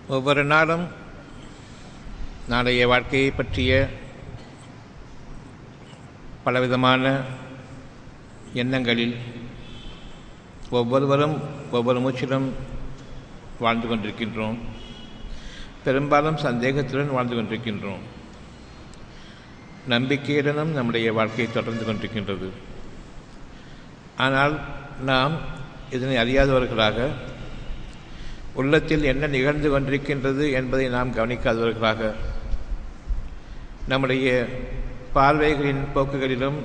ஒவ்வொரு நாளும் நாளைய வாழ்க்கையை பற்றிய பலவிதமான எண்ணங்களில் ஒவ்வொருவரும் ஒவ்வொரு மூச்சிலும் வாழ்ந்து கொண்டிருக்கின்றோம் பெரும்பாலும் சந்தேகத்துடன் வாழ்ந்து கொண்டிருக்கின்றோம் நம்பிக்கையுடனும் நம்முடைய வாழ்க்கையை தொடர்ந்து கொண்டிருக்கின்றது ஆனால் நாம் இதனை அறியாதவர்களாக உள்ளத்தில் என்ன நிகழ்ந்து கொண்டிருக்கின்றது என்பதை நாம் கவனிக்காதவர்களாக நம்முடைய பார்வைகளின் போக்குகளிலும்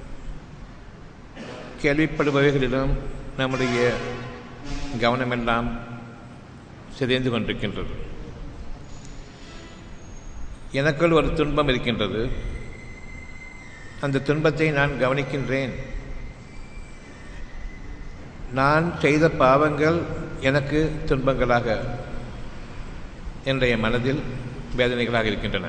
கேள்விப்படுபவைகளிலும் நம்முடைய கவனமெல்லாம் சிதைந்து கொண்டிருக்கின்றது எனக்குள் ஒரு துன்பம் இருக்கின்றது அந்த துன்பத்தை நான் கவனிக்கின்றேன் நான் செய்த பாவங்கள் எனக்கு துன்பங்களாக என்னுடைய மனதில் வேதனைகளாக இருக்கின்றன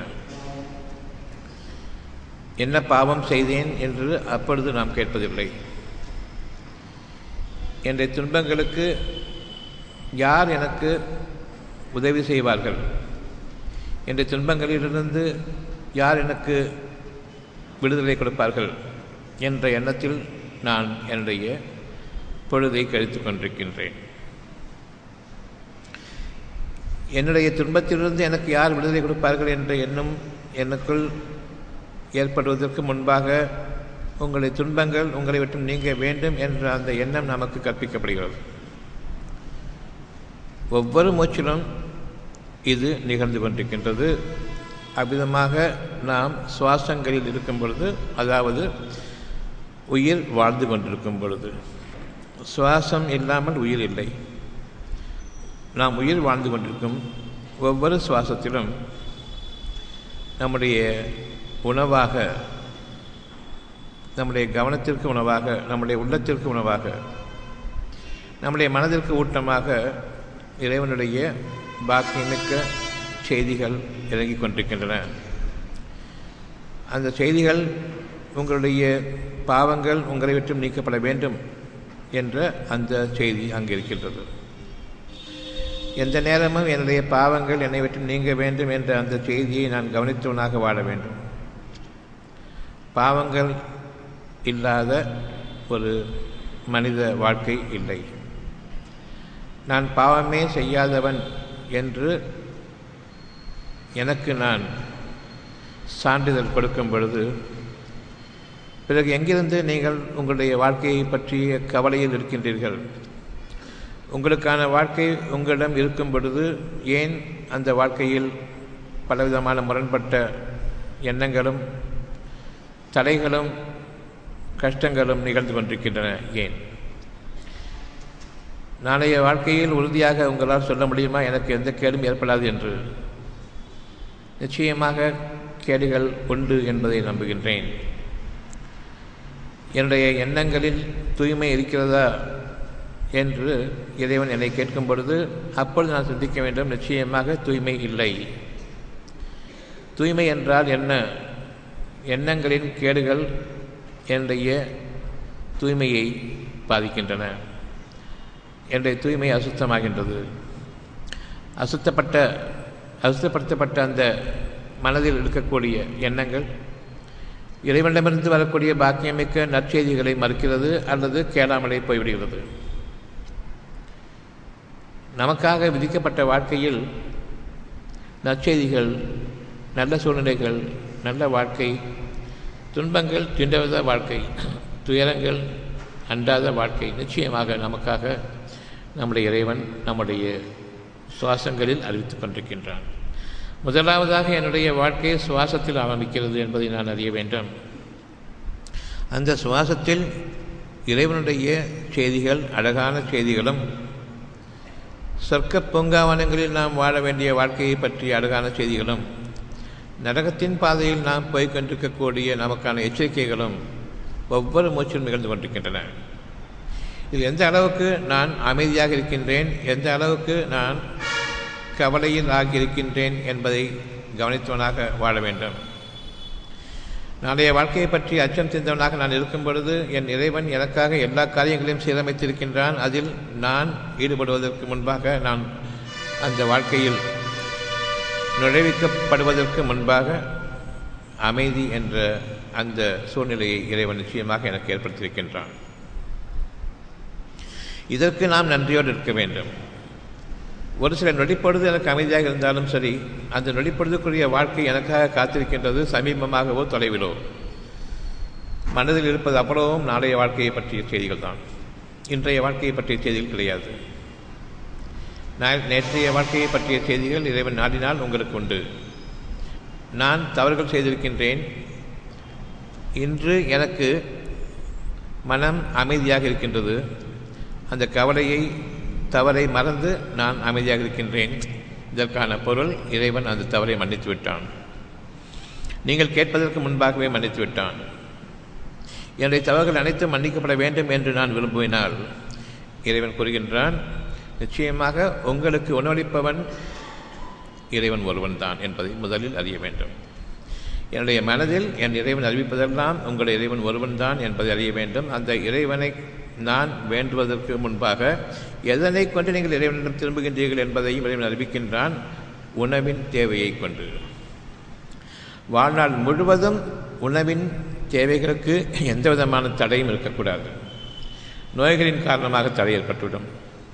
என்ன பாவம் செய்தேன் என்று அப்பொழுது நாம் கேட்பதில்லை என்னுடைய துன்பங்களுக்கு யார் எனக்கு உதவி செய்வார்கள் என்ற துன்பங்களிலிருந்து யார் எனக்கு விடுதலை கொடுப்பார்கள் என்ற எண்ணத்தில் நான் என்னுடைய பொழுதை கழித்து கொண்டிருக்கின்றேன் என்னுடைய துன்பத்திலிருந்து எனக்கு யார் விடுதலை கொடுப்பார்கள் என்ற எண்ணம் எனக்குள் ஏற்படுவதற்கு முன்பாக உங்களுடைய துன்பங்கள் உங்களை விட்டு நீங்க வேண்டும் என்ற அந்த எண்ணம் நமக்கு கற்பிக்கப்படுகிறது ஒவ்வொரு மூச்சிலும் இது நிகழ்ந்து கொண்டிருக்கின்றது அவ்விதமாக நாம் சுவாசங்களில் இருக்கும் பொழுது அதாவது உயிர் வாழ்ந்து கொண்டிருக்கும் பொழுது சுவாசம் இல்லாமல் உயிர் இல்லை நாம் உயிர் வாழ்ந்து கொண்டிருக்கும் ஒவ்வொரு சுவாசத்திலும் நம்முடைய உணவாக நம்முடைய கவனத்திற்கு உணவாக நம்முடைய உள்ளத்திற்கு உணவாக நம்முடைய மனதிற்கு ஊட்டமாக இறைவனுடைய பாக்கியமிக்க செய்திகள் இறங்கிக் கொண்டிருக்கின்றன அந்த செய்திகள் உங்களுடைய பாவங்கள் உங்களை விட்டும் நீக்கப்பட வேண்டும் என்ற அந்த செய்தி அங்கே இருக்கின்றது எந்த நேரமும் என்னுடைய பாவங்கள் என்னை விட்டு நீங்க வேண்டும் என்ற அந்த செய்தியை நான் கவனித்தவனாக வாழ வேண்டும் பாவங்கள் இல்லாத ஒரு மனித வாழ்க்கை இல்லை நான் பாவமே செய்யாதவன் என்று எனக்கு நான் சான்றிதழ் கொடுக்கும் பொழுது பிறகு எங்கிருந்து நீங்கள் உங்களுடைய வாழ்க்கையை பற்றிய கவலையில் இருக்கின்றீர்கள் உங்களுக்கான வாழ்க்கை உங்களிடம் இருக்கும் பொழுது ஏன் அந்த வாழ்க்கையில் பலவிதமான முரண்பட்ட எண்ணங்களும் தடைகளும் கஷ்டங்களும் நிகழ்ந்து கொண்டிருக்கின்றன ஏன் நாளைய வாழ்க்கையில் உறுதியாக உங்களால் சொல்ல முடியுமா எனக்கு எந்த கேடும் ஏற்படாது என்று நிச்சயமாக கேடுகள் உண்டு என்பதை நம்புகின்றேன் என்னுடைய எண்ணங்களில் தூய்மை இருக்கிறதா என்று இறைவன் என்னை கேட்கும் பொழுது அப்பொழுது நான் சிந்திக்க வேண்டும் நிச்சயமாக தூய்மை இல்லை தூய்மை என்றால் என்ன எண்ணங்களின் கேடுகள் என்னுடைய தூய்மையை பாதிக்கின்றன என்னுடைய தூய்மை அசுத்தமாகின்றது அசுத்தப்பட்ட அசுத்தப்படுத்தப்பட்ட அந்த மனதில் இருக்கக்கூடிய எண்ணங்கள் இறைவனிடமிருந்து வரக்கூடிய பாக்கியமிக்க நற்செய்திகளை மறுக்கிறது அல்லது கேளாமலே போய்விடுகிறது நமக்காக விதிக்கப்பட்ட வாழ்க்கையில் நற்செய்திகள் நல்ல சூழ்நிலைகள் நல்ல வாழ்க்கை துன்பங்கள் திண்டவத வாழ்க்கை துயரங்கள் அண்டாத வாழ்க்கை நிச்சயமாக நமக்காக நம்முடைய இறைவன் நம்முடைய சுவாசங்களில் அறிவித்துக் கொண்டிருக்கின்றான் முதலாவதாக என்னுடைய வாழ்க்கை சுவாசத்தில் ஆரம்பிக்கிறது என்பதை நான் அறிய வேண்டும் அந்த சுவாசத்தில் இறைவனுடைய செய்திகள் அழகான செய்திகளும் சொர்க்க பூங்காவனங்களில் நாம் வாழ வேண்டிய வாழ்க்கையை பற்றிய அழகான செய்திகளும் நரகத்தின் பாதையில் நாம் போய் கொண்டிருக்கக்கூடிய நமக்கான எச்சரிக்கைகளும் ஒவ்வொரு மூச்சிலும் நிகழ்ந்து கொண்டிருக்கின்றன இது எந்த அளவுக்கு நான் அமைதியாக இருக்கின்றேன் எந்த அளவுக்கு நான் கவலையில் ஆகியிருக்கின்றேன் என்பதை கவனித்தவனாக வாழ வேண்டும் நாளைய வாழ்க்கையை பற்றி அச்சம் சிந்தவனாக நான் இருக்கும் பொழுது என் இறைவன் எனக்காக எல்லா காரியங்களையும் சீரமைத்திருக்கின்றான் அதில் நான் ஈடுபடுவதற்கு முன்பாக நான் அந்த வாழ்க்கையில் நுழைவிக்கப்படுவதற்கு முன்பாக அமைதி என்ற அந்த சூழ்நிலையை இறைவன் நிச்சயமாக எனக்கு ஏற்படுத்தியிருக்கின்றான் இதற்கு நாம் நன்றியோடு இருக்க வேண்டும் ஒரு சில நொடிப்பொழுது எனக்கு அமைதியாக இருந்தாலும் சரி அந்த நொடிப்பொழுதுக்குரிய வாழ்க்கை எனக்காக காத்திருக்கின்றது சமீபமாகவோ தொலைவிலோ மனதில் இருப்பது அவ்வளவும் நாளைய வாழ்க்கையை பற்றிய செய்திகள் தான் இன்றைய வாழ்க்கையை பற்றிய செய்திகள் கிடையாது நேற்றைய வாழ்க்கையை பற்றிய செய்திகள் இறைவன் நாடினால் உங்களுக்கு உண்டு நான் தவறுகள் செய்திருக்கின்றேன் இன்று எனக்கு மனம் அமைதியாக இருக்கின்றது அந்த கவலையை தவறை மறந்து நான் அமைதியாக இருக்கின்றேன் இதற்கான பொருள் இறைவன் அந்த தவறை மன்னித்து விட்டான் நீங்கள் கேட்பதற்கு முன்பாகவே மன்னித்து விட்டான் என்னுடைய தவறுகள் அனைத்தும் மன்னிக்கப்பட வேண்டும் என்று நான் விரும்புவினால் இறைவன் கூறுகின்றான் நிச்சயமாக உங்களுக்கு உணவளிப்பவன் இறைவன் ஒருவன் தான் என்பதை முதலில் அறிய வேண்டும் என்னுடைய மனதில் என் இறைவன் அறிவிப்பதெல்லாம் உங்கள் இறைவன் ஒருவன் தான் என்பதை அறிய வேண்டும் அந்த இறைவனை நான் வேண்டுவதற்கு முன்பாக எதனை கொண்டு நீங்கள் இறைவனிடம் திரும்புகின்றீர்கள் என்பதையும் இறைவன் அறிவிக்கின்றான் உணவின் தேவையை கொண்டு வாழ்நாள் முழுவதும் உணவின் தேவைகளுக்கு எந்த விதமான தடையும் இருக்கக்கூடாது நோய்களின் காரணமாக தடை ஏற்பட்டுவிடும்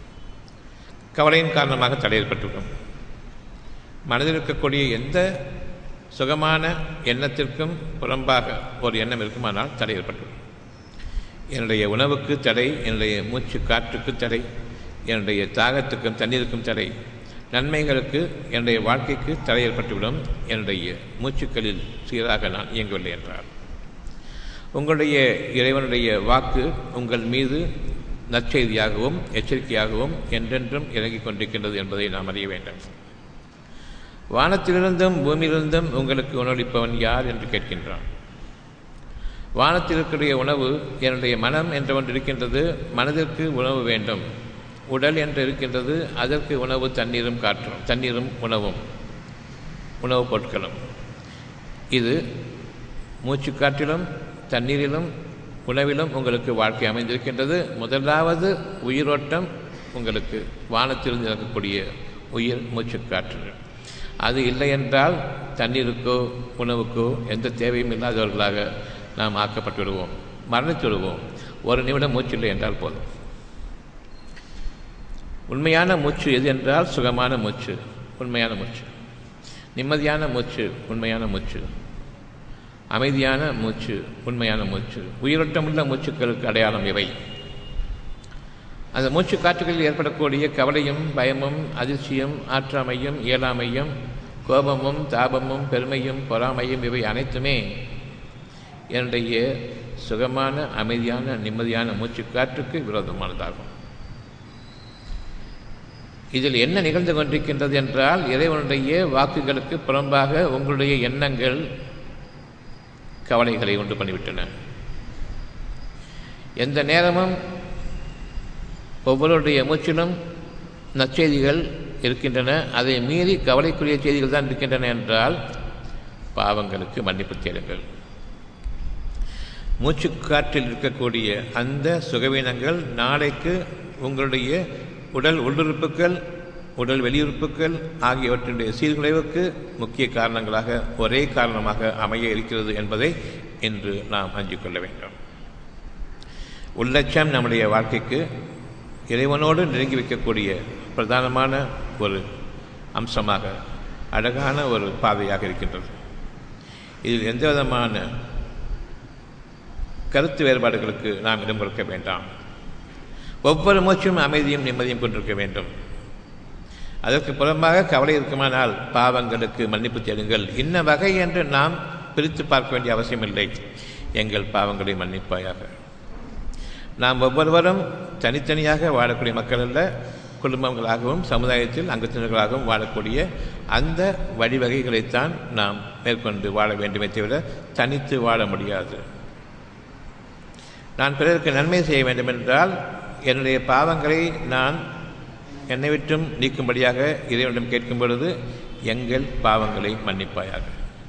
கவலையின் காரணமாக தடை ஏற்பட்டுவிடும் மனதில் இருக்கக்கூடிய எந்த சுகமான எண்ணத்திற்கும் புறம்பாக ஒரு எண்ணம் இருக்குமானால் தடை ஏற்பட்டுவிடும் என்னுடைய உணவுக்கு தடை என்னுடைய மூச்சு காற்றுக்கு தடை என்னுடைய தாகத்துக்கும் தண்ணீருக்கும் தடை நன்மைகளுக்கு என்னுடைய வாழ்க்கைக்கு தடை ஏற்பட்டுவிடும் என்னுடைய மூச்சுக்களில் சீராக நான் இயங்கவில்லை என்றார் உங்களுடைய இறைவனுடைய வாக்கு உங்கள் மீது நற்செய்தியாகவும் எச்சரிக்கையாகவும் என்றென்றும் இறங்கிக் கொண்டிருக்கின்றது என்பதை நாம் அறிய வேண்டும் வானத்திலிருந்தும் பூமியிலிருந்தும் உங்களுக்கு உணவளிப்பவன் யார் என்று கேட்கின்றான் வானத்தில் இருக்கக்கூடிய உணவு என்னுடைய மனம் என்ற ஒன்று இருக்கின்றது மனதிற்கு உணவு வேண்டும் உடல் என்று இருக்கின்றது அதற்கு உணவு தண்ணீரும் காற்றும் தண்ணீரும் உணவும் உணவுப் பொருட்களும் இது மூச்சுக்காற்றிலும் தண்ணீரிலும் உணவிலும் உங்களுக்கு வாழ்க்கை அமைந்திருக்கின்றது முதலாவது உயிரோட்டம் உங்களுக்கு வானத்திலிருந்து இறக்கக்கூடிய உயிர் மூச்சுக்காற்று அது இல்லை என்றால் தண்ணீருக்கோ உணவுக்கோ எந்த தேவையும் இல்லாதவர்களாக நாம் ஆக்கப்பட்டு விடுவோம் மரணித்து விடுவோம் ஒரு நிமிடம் மூச்சு இல்லை என்றால் போதும் உண்மையான மூச்சு எது என்றால் சுகமான மூச்சு உண்மையான மூச்சு நிம்மதியான மூச்சு உண்மையான மூச்சு அமைதியான மூச்சு உண்மையான மூச்சு உயிரோட்டமுள்ள மூச்சுக்களுக்கு அடையாளம் இவை அந்த மூச்சு காற்றுகளில் ஏற்படக்கூடிய கவலையும் பயமும் அதிர்ச்சியும் ஆற்றாமையும் இயலாமையும் கோபமும் தாபமும் பெருமையும் பொறாமையும் இவை அனைத்துமே என்னுடைய சுகமான அமைதியான நிம்மதியான மூச்சு காற்றுக்கு விரோதமானதாகும் இதில் என்ன நிகழ்ந்து கொண்டிருக்கின்றது என்றால் இறைவனுடைய வாக்குகளுக்கு புறம்பாக உங்களுடைய எண்ணங்கள் கவலைகளை உண்டு பண்ணிவிட்டன எந்த நேரமும் ஒவ்வொருடைய மூச்சிலும் நற்செய்திகள் இருக்கின்றன அதை மீறி கவலைக்குரிய செய்திகள் தான் இருக்கின்றன என்றால் பாவங்களுக்கு மன்னிப்பு தேடுங்கள் மூச்சுக்காற்றில் இருக்கக்கூடிய அந்த சுகவீனங்கள் நாளைக்கு உங்களுடைய உடல் உள்ளுறுப்புகள் உடல் வெளியுறுப்புகள் ஆகியவற்றினுடைய சீர்குலைவுக்கு முக்கிய காரணங்களாக ஒரே காரணமாக அமைய இருக்கிறது என்பதை இன்று நாம் அஞ்சிக் கொள்ள வேண்டும் உள்ளட்சம் நம்முடைய வாழ்க்கைக்கு இறைவனோடு நெருங்கி வைக்கக்கூடிய பிரதானமான ஒரு அம்சமாக அழகான ஒரு பாதையாக இருக்கின்றது இதில் எந்த விதமான கருத்து வேறுபாடுகளுக்கு நாம் இடம் கொடுக்க வேண்டாம் ஒவ்வொரு மூச்சும் அமைதியும் நிம்மதியும் கொண்டிருக்க வேண்டும் அதற்கு புறம்பாக கவலை இருக்குமானால் பாவங்களுக்கு மன்னிப்பு தேடுங்கள் இன்ன வகை என்று நாம் பிரித்து பார்க்க வேண்டிய அவசியமில்லை எங்கள் பாவங்களை மன்னிப்பாயாக நாம் ஒவ்வொருவரும் தனித்தனியாக வாழக்கூடிய மக்கள் அல்ல குடும்பங்களாகவும் சமுதாயத்தில் அங்கத்தினர்களாகவும் வாழக்கூடிய அந்த வழிவகைகளைத்தான் நாம் மேற்கொண்டு வாழ வேண்டுமே தவிர தனித்து வாழ முடியாது நான் பிறருக்கு நன்மை செய்ய வேண்டுமென்றால் என்னுடைய பாவங்களை நான் என்னை விட்டும் நீக்கும்படியாக இறைவனிடம் கேட்கும் பொழுது எங்கள் பாவங்களை மன்னிப்பாயாக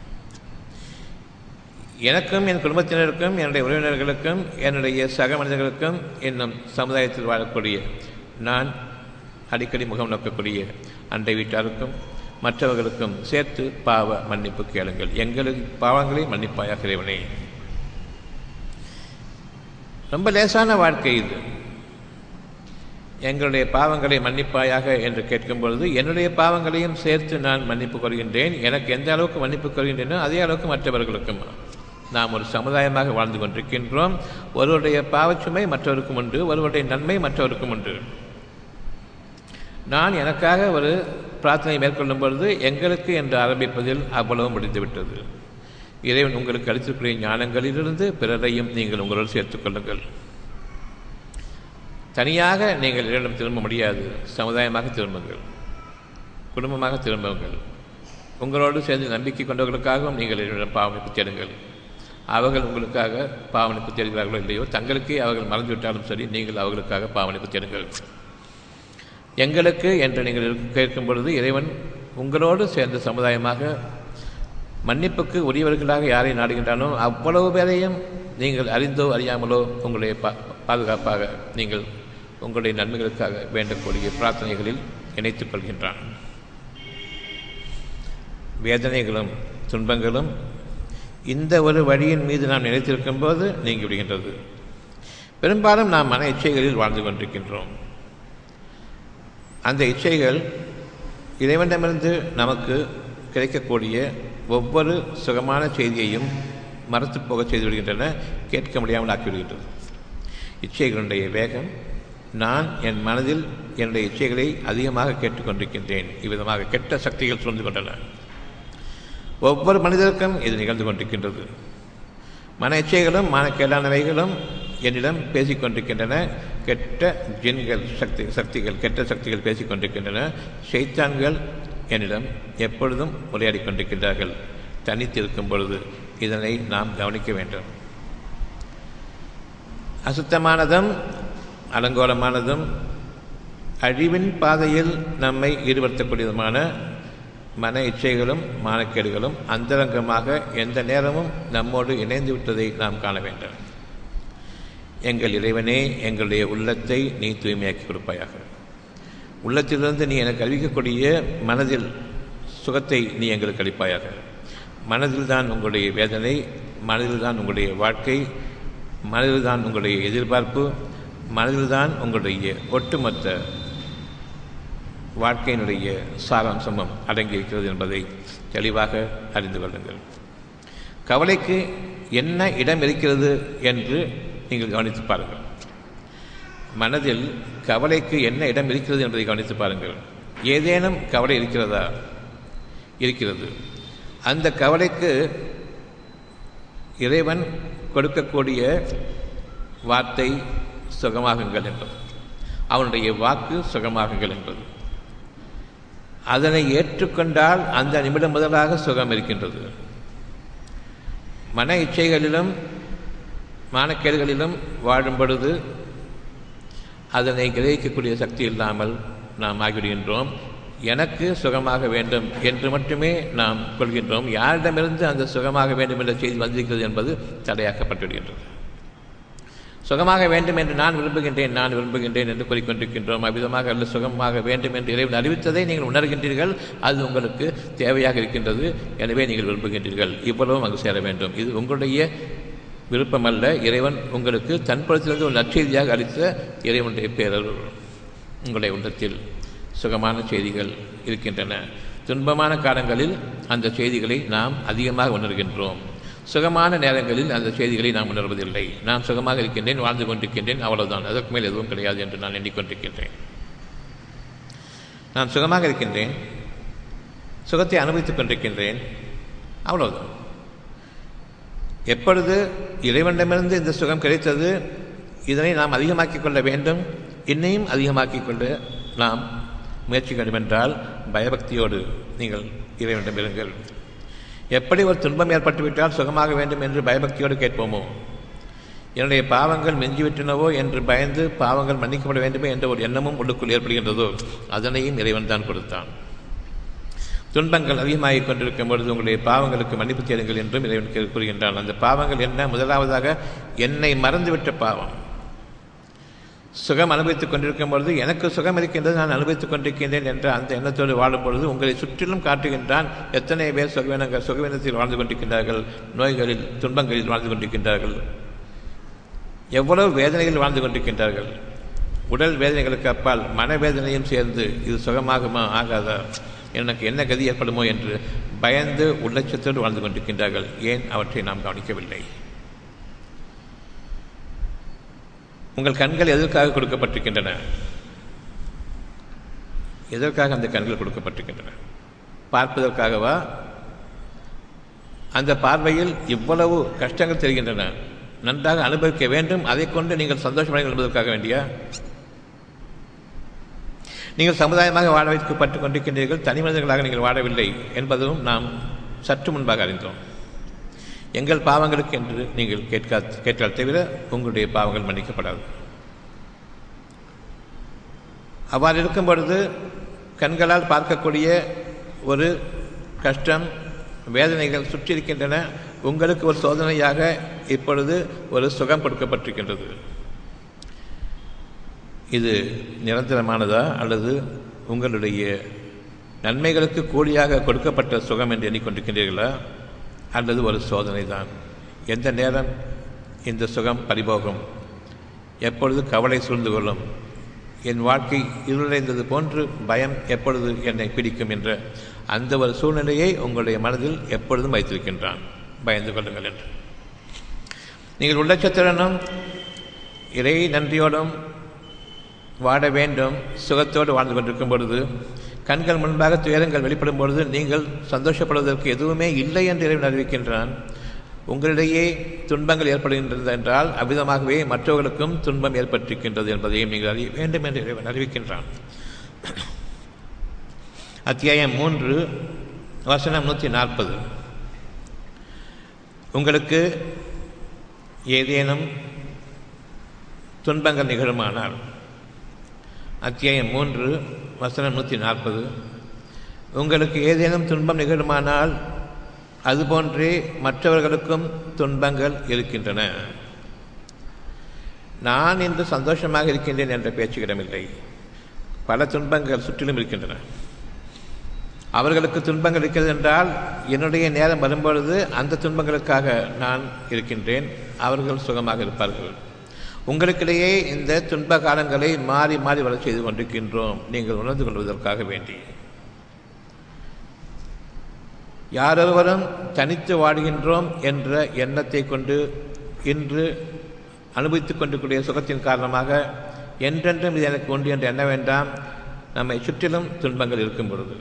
எனக்கும் என் குடும்பத்தினருக்கும் என்னுடைய உறவினர்களுக்கும் என்னுடைய சக மனிதர்களுக்கும் இன்னும் சமுதாயத்தில் வாழக்கூடிய நான் அடிக்கடி முகம் நோக்கக்கூடிய அண்டை வீட்டாருக்கும் மற்றவர்களுக்கும் சேர்த்து பாவ மன்னிப்பு கேளுங்கள் எங்களுக்கு பாவங்களை மன்னிப்பாயாக இறைவனே ரொம்ப லேசான வாழ்க்கை இது எங்களுடைய பாவங்களை மன்னிப்பாயாக என்று கேட்கும் பொழுது என்னுடைய பாவங்களையும் சேர்த்து நான் மன்னிப்பு கொள்கின்றேன் எனக்கு எந்த அளவுக்கு மன்னிப்பு கொள்கின்றேனோ அதே அளவுக்கு மற்றவர்களுக்கும் நாம் ஒரு சமுதாயமாக வாழ்ந்து கொண்டிருக்கின்றோம் ஒருவருடைய பாவச்சுமை மற்றவருக்கும் உண்டு ஒருவருடைய நன்மை மற்றவருக்கும் உண்டு நான் எனக்காக ஒரு பிரார்த்தனை மேற்கொள்ளும் பொழுது எங்களுக்கு என்று ஆரம்பிப்பதில் அவ்வளவு முடிந்துவிட்டது இறைவன் உங்களுக்கு அளித்திருக்கிற ஞானங்களிலிருந்து பிறரையும் நீங்கள் உங்களோடு சேர்த்துக் கொள்ளுங்கள் தனியாக நீங்கள் இறைவனம் திரும்ப முடியாது சமுதாயமாக திரும்புங்கள் குடும்பமாக திரும்புங்கள் உங்களோடு சேர்ந்து நம்பிக்கை கொண்டவர்களுக்காகவும் நீங்கள் இறைவனிடம் பாவனைப்பு தேடுங்கள் அவர்கள் உங்களுக்காக பாவனைப்பு தேடுகிறார்களோ இல்லையோ தங்களுக்கே அவர்கள் மறந்துவிட்டாலும் சரி நீங்கள் அவர்களுக்காக பாவனைப்பு தேடுங்கள் எங்களுக்கு என்று நீங்கள் கேட்கும் பொழுது இறைவன் உங்களோடு சேர்ந்த சமுதாயமாக மன்னிப்புக்கு உரியவர்களாக யாரை நாடுகின்றானோ அவ்வளவு பேரையும் நீங்கள் அறிந்தோ அறியாமலோ உங்களுடைய பா பாதுகாப்பாக நீங்கள் உங்களுடைய நன்மைகளுக்காக வேண்டக்கூடிய பிரார்த்தனைகளில் இணைத்துக் கொள்கின்றான் வேதனைகளும் துன்பங்களும் இந்த ஒரு வழியின் மீது நாம் நினைத்திருக்கும் போது நீங்கி விடுகின்றது பெரும்பாலும் நாம் மன இச்சைகளில் வாழ்ந்து கொண்டிருக்கின்றோம் அந்த இச்சைகள் இறைவனிடமிருந்து நமக்கு கிடைக்கக்கூடிய ஒவ்வொரு சுகமான செய்தியையும் மறத்து போக செய்து விடுகின்றன கேட்க முடியாமல் ஆக்கிவிடுகின்றது இச்சைகளுடைய வேகம் நான் என் மனதில் என்னுடைய இச்சைகளை அதிகமாக கேட்டுக்கொண்டிருக்கின்றேன் இவ்விதமாக கெட்ட சக்திகள் சூழ்ந்து கொண்டன ஒவ்வொரு மனிதருக்கும் இது நிகழ்ந்து கொண்டிருக்கின்றது மன இச்சைகளும் மனக்கேடானவைகளும் என்னிடம் பேசிக் கொண்டிருக்கின்றன கெட்ட ஜின்கள் சக்தி சக்திகள் கெட்ட சக்திகள் பேசிக் கொண்டிருக்கின்றன ஷைத்தான்கள் என்னிடம் எப்பொழுதும் உரையாடி கொண்டிருக்கின்றார்கள் தனித்திருக்கும் பொழுது இதனை நாம் கவனிக்க வேண்டும் அசுத்தமானதும் அலங்கோலமானதும் அழிவின் பாதையில் நம்மை ஈடுபடுத்தக்கூடியதுமான மன இச்சைகளும் மானக்கேடுகளும் அந்தரங்கமாக எந்த நேரமும் நம்மோடு இணைந்து விட்டதை நாம் காண வேண்டும் எங்கள் இறைவனே எங்களுடைய உள்ளத்தை நீ தூய்மையாக்கி கொடுப்பாயாக உள்ளத்திலிருந்து நீ எனக்கு அறிவிக்கக்கூடிய மனதில் சுகத்தை நீ எங்களுக்கு அளிப்பாயாக மனதில் தான் உங்களுடைய வேதனை மனதில் தான் உங்களுடைய வாழ்க்கை மனதில் தான் உங்களுடைய எதிர்பார்ப்பு மனதில் தான் உங்களுடைய ஒட்டுமொத்த வாழ்க்கையினுடைய சாராம்சமும் அடங்கியிருக்கிறது என்பதை தெளிவாக அறிந்து கொள்ளுங்கள் கவலைக்கு என்ன இடம் இருக்கிறது என்று நீங்கள் கவனித்து பாருங்கள் மனதில் கவலைக்கு என்ன இடம் இருக்கிறது என்பதை கவனித்து பாருங்கள் ஏதேனும் கவலை இருக்கிறதா இருக்கிறது அந்த கவலைக்கு இறைவன் கொடுக்கக்கூடிய வார்த்தை சுகமாகுங்கள் என்பது அவனுடைய வாக்கு சுகமாகுங்கள் என்பது அதனை ஏற்றுக்கொண்டால் அந்த நிமிடம் முதலாக சுகம் இருக்கின்றது மன இச்சைகளிலும் மானக்கேடுகளிலும் வாழும் பொழுது அதனை கிரகிக்கக்கூடிய சக்தி இல்லாமல் நாம் ஆகிவிடுகின்றோம் எனக்கு சுகமாக வேண்டும் என்று மட்டுமே நாம் கொள்கின்றோம் யாரிடமிருந்து அந்த சுகமாக வேண்டும் என்ற செய்தி வந்திருக்கிறது என்பது தடையாக்கப்பட்டு விடுகின்றது சுகமாக வேண்டும் என்று நான் விரும்புகின்றேன் நான் விரும்புகின்றேன் என்று கூறிக்கொண்டிருக்கின்றோம் அவ்விதமாக அல்ல சுகமாக வேண்டும் என்று இறைவன் அறிவித்ததை நீங்கள் உணர்கின்றீர்கள் அது உங்களுக்கு தேவையாக இருக்கின்றது எனவே நீங்கள் விரும்புகின்றீர்கள் இவ்வளவும் அங்கு சேர வேண்டும் இது உங்களுடைய விருப்பமல்ல இறைவன் உங்களுக்கு தன்புறத்திலிருந்து ஒரு நற்செய்தியாக அளித்த இறைவனுடைய பேரருள் உங்களுடைய உள்ளத்தில் சுகமான செய்திகள் இருக்கின்றன துன்பமான காலங்களில் அந்த செய்திகளை நாம் அதிகமாக உணர்கின்றோம் சுகமான நேரங்களில் அந்த செய்திகளை நாம் உணர்வதில்லை நான் சுகமாக இருக்கின்றேன் வாழ்ந்து கொண்டிருக்கின்றேன் அவ்வளவுதான் அதற்கு மேல் எதுவும் கிடையாது என்று நான் எண்ணிக்கொண்டிருக்கின்றேன் நான் சுகமாக இருக்கின்றேன் சுகத்தை அனுபவித்துக் கொண்டிருக்கின்றேன் அவ்வளவுதான் எப்பொழுது இறைவனிடமிருந்து இந்த சுகம் கிடைத்தது இதனை நாம் அதிகமாக்கிக் கொள்ள வேண்டும் இன்னையும் அதிகமாக்கிக் கொள்ள நாம் முயற்சி வேண்டுமென்றால் பயபக்தியோடு நீங்கள் இறைவனிடம் இருங்கள் எப்படி ஒரு துன்பம் ஏற்பட்டுவிட்டால் சுகமாக வேண்டும் என்று பயபக்தியோடு கேட்போமோ என்னுடைய பாவங்கள் மிஞ்சிவிட்டனவோ என்று பயந்து பாவங்கள் மன்னிக்கப்பட வேண்டுமே என்ற ஒரு எண்ணமும் உள்ளுக்குள் ஏற்படுகின்றதோ அதனையும் இறைவன் தான் கொடுத்தான் துன்பங்கள் அதிகமாகிக் கொண்டிருக்கும் பொழுது உங்களுடைய பாவங்களுக்கு மன்னிப்பு தேடுங்கள் என்றும் இறைவன் கூறுகின்றான் அந்த பாவங்கள் என்ன முதலாவதாக என்னை மறந்துவிட்ட பாவம் சுகம் அனுபவித்துக் கொண்டிருக்கும் பொழுது எனக்கு சுகம் இருக்கின்றது நான் அனுபவித்துக் கொண்டிருக்கின்றேன் என்ற அந்த எண்ணத்தோடு வாழும் பொழுது உங்களை சுற்றிலும் காட்டுகின்றான் எத்தனை பேர் சுகவீனங்க சுகவீனத்தில் வாழ்ந்து கொண்டிருக்கின்றார்கள் நோய்களில் துன்பங்களில் வாழ்ந்து கொண்டிருக்கின்றார்கள் எவ்வளவு வேதனைகள் வாழ்ந்து கொண்டிருக்கின்றார்கள் உடல் வேதனைகளுக்கு அப்பால் மனவேதனையும் சேர்ந்து இது சுகமாகுமா ஆகாதா எனக்கு என்ன கதி ஏற்படுமோ என்று பயந்து உள்ளட்சத்தோடு வாழ்ந்து கொண்டிருக்கின்றார்கள் ஏன் அவற்றை நாம் கவனிக்கவில்லை உங்கள் கண்கள் எதற்காக கொடுக்கப்பட்டிருக்கின்றன எதற்காக அந்த கண்கள் கொடுக்கப்பட்டிருக்கின்றன பார்ப்பதற்காகவா அந்த பார்வையில் இவ்வளவு கஷ்டங்கள் தெரிகின்றன நன்றாக அனுபவிக்க வேண்டும் அதை கொண்டு நீங்கள் சந்தோஷமடைங்கள் என்பதற்காக வேண்டியா நீங்கள் சமுதாயமாக வாழ வைக்கப்பட்டுக் கொண்டிருக்கின்றீர்கள் தனி மனிதர்களாக நீங்கள் வாழவில்லை என்பதும் நாம் சற்று முன்பாக அறிந்தோம் எங்கள் பாவங்களுக்கு என்று நீங்கள் கேட்கா கேட்டால் தவிர உங்களுடைய பாவங்கள் மன்னிக்கப்படாது அவ்வாறு இருக்கும் பொழுது கண்களால் பார்க்கக்கூடிய ஒரு கஷ்டம் வேதனைகள் சுற்றி இருக்கின்றன உங்களுக்கு ஒரு சோதனையாக இப்பொழுது ஒரு சுகம் கொடுக்கப்பட்டிருக்கின்றது இது நிரந்தரமானதா அல்லது உங்களுடைய நன்மைகளுக்கு கூலியாக கொடுக்கப்பட்ட சுகம் என்று எண்ணிக்கொண்டிருக்கின்றீர்களா அல்லது ஒரு சோதனை தான் எந்த நேரம் இந்த சுகம் பரிபோகும் எப்பொழுது கவலை சூழ்ந்து கொள்ளும் என் வாழ்க்கை இருளைந்தது போன்று பயம் எப்பொழுது என்னை பிடிக்கும் என்ற அந்த ஒரு சூழ்நிலையை உங்களுடைய மனதில் எப்பொழுதும் வைத்திருக்கின்றான் பயந்து கொள்ளுங்கள் என்று நீங்கள் உள்ளச்சத்திரனும் இறை நன்றியோடும் வாட வேண்டும் சுகத்தோடு வாழ்ந்து கொண்டிருக்கும் பொழுது கண்கள் முன்பாக துயரங்கள் வெளிப்படும் பொழுது நீங்கள் சந்தோஷப்படுவதற்கு எதுவுமே இல்லை என்று இறைவன் அறிவிக்கின்றான் உங்களிடையே துன்பங்கள் ஏற்படுகின்றது என்றால் அவ்விதமாகவே மற்றவர்களுக்கும் துன்பம் ஏற்பட்டிருக்கின்றது என்பதையும் நீங்கள் அறிய வேண்டும் என்று இறைவன் அறிவிக்கின்றான் அத்தியாயம் மூன்று வசனம் நூற்றி நாற்பது உங்களுக்கு ஏதேனும் துன்பங்கள் நிகழுமானால் அத்தியாயம் மூன்று வசனம் நூற்றி நாற்பது உங்களுக்கு ஏதேனும் துன்பம் நிகழுமானால் அதுபோன்றே மற்றவர்களுக்கும் துன்பங்கள் இருக்கின்றன நான் இன்று சந்தோஷமாக இருக்கின்றேன் என்ற பேச்சுக்கிடமில்லை பல துன்பங்கள் சுற்றிலும் இருக்கின்றன அவர்களுக்கு துன்பங்கள் இருக்கிறது என்றால் என்னுடைய நேரம் வரும்பொழுது அந்த துன்பங்களுக்காக நான் இருக்கின்றேன் அவர்கள் சுகமாக இருப்பார்கள் உங்களுக்கிடையே இந்த துன்ப காலங்களை மாறி மாறி வர செய்து கொண்டிருக்கின்றோம் நீங்கள் உணர்ந்து கொள்வதற்காக வேண்டி யாரொருவரும் தனித்து வாடுகின்றோம் என்ற எண்ணத்தை கொண்டு இன்று அனுபவித்துக் கொண்டிருக்கூடிய சுகத்தின் காரணமாக என்றென்றும் இது எனக்கு உண்டு என்று எண்ண வேண்டாம் நம்மை சுற்றிலும் துன்பங்கள் இருக்கும் பொழுது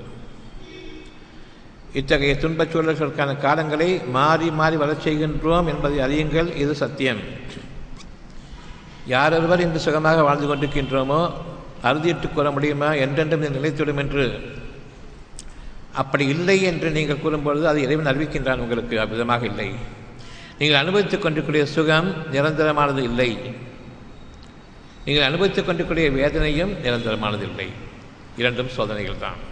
இத்தகைய துன்பச் சூழல்களுக்கான காலங்களை மாறி மாறி வரச் செய்கின்றோம் என்பதை அறியுங்கள் இது சத்தியம் யாரொருவர் இன்று சுகமாக வாழ்ந்து கொண்டிருக்கின்றோமோ அறுதியிட்டு கூற முடியுமா என்றென்றும் இது நிலைத்துடும் என்று அப்படி இல்லை என்று நீங்கள் கூறும்பொழுது அது இறைவன் அறிவிக்கின்றான் உங்களுக்கு அவ்விதமாக இல்லை நீங்கள் அனுபவித்துக் கொண்டிருக்கூடிய சுகம் நிரந்தரமானது இல்லை நீங்கள் அனுபவித்துக் கொண்டிருக்கூடிய வேதனையும் நிரந்தரமானது இல்லை இரண்டும் சோதனைகள் தான்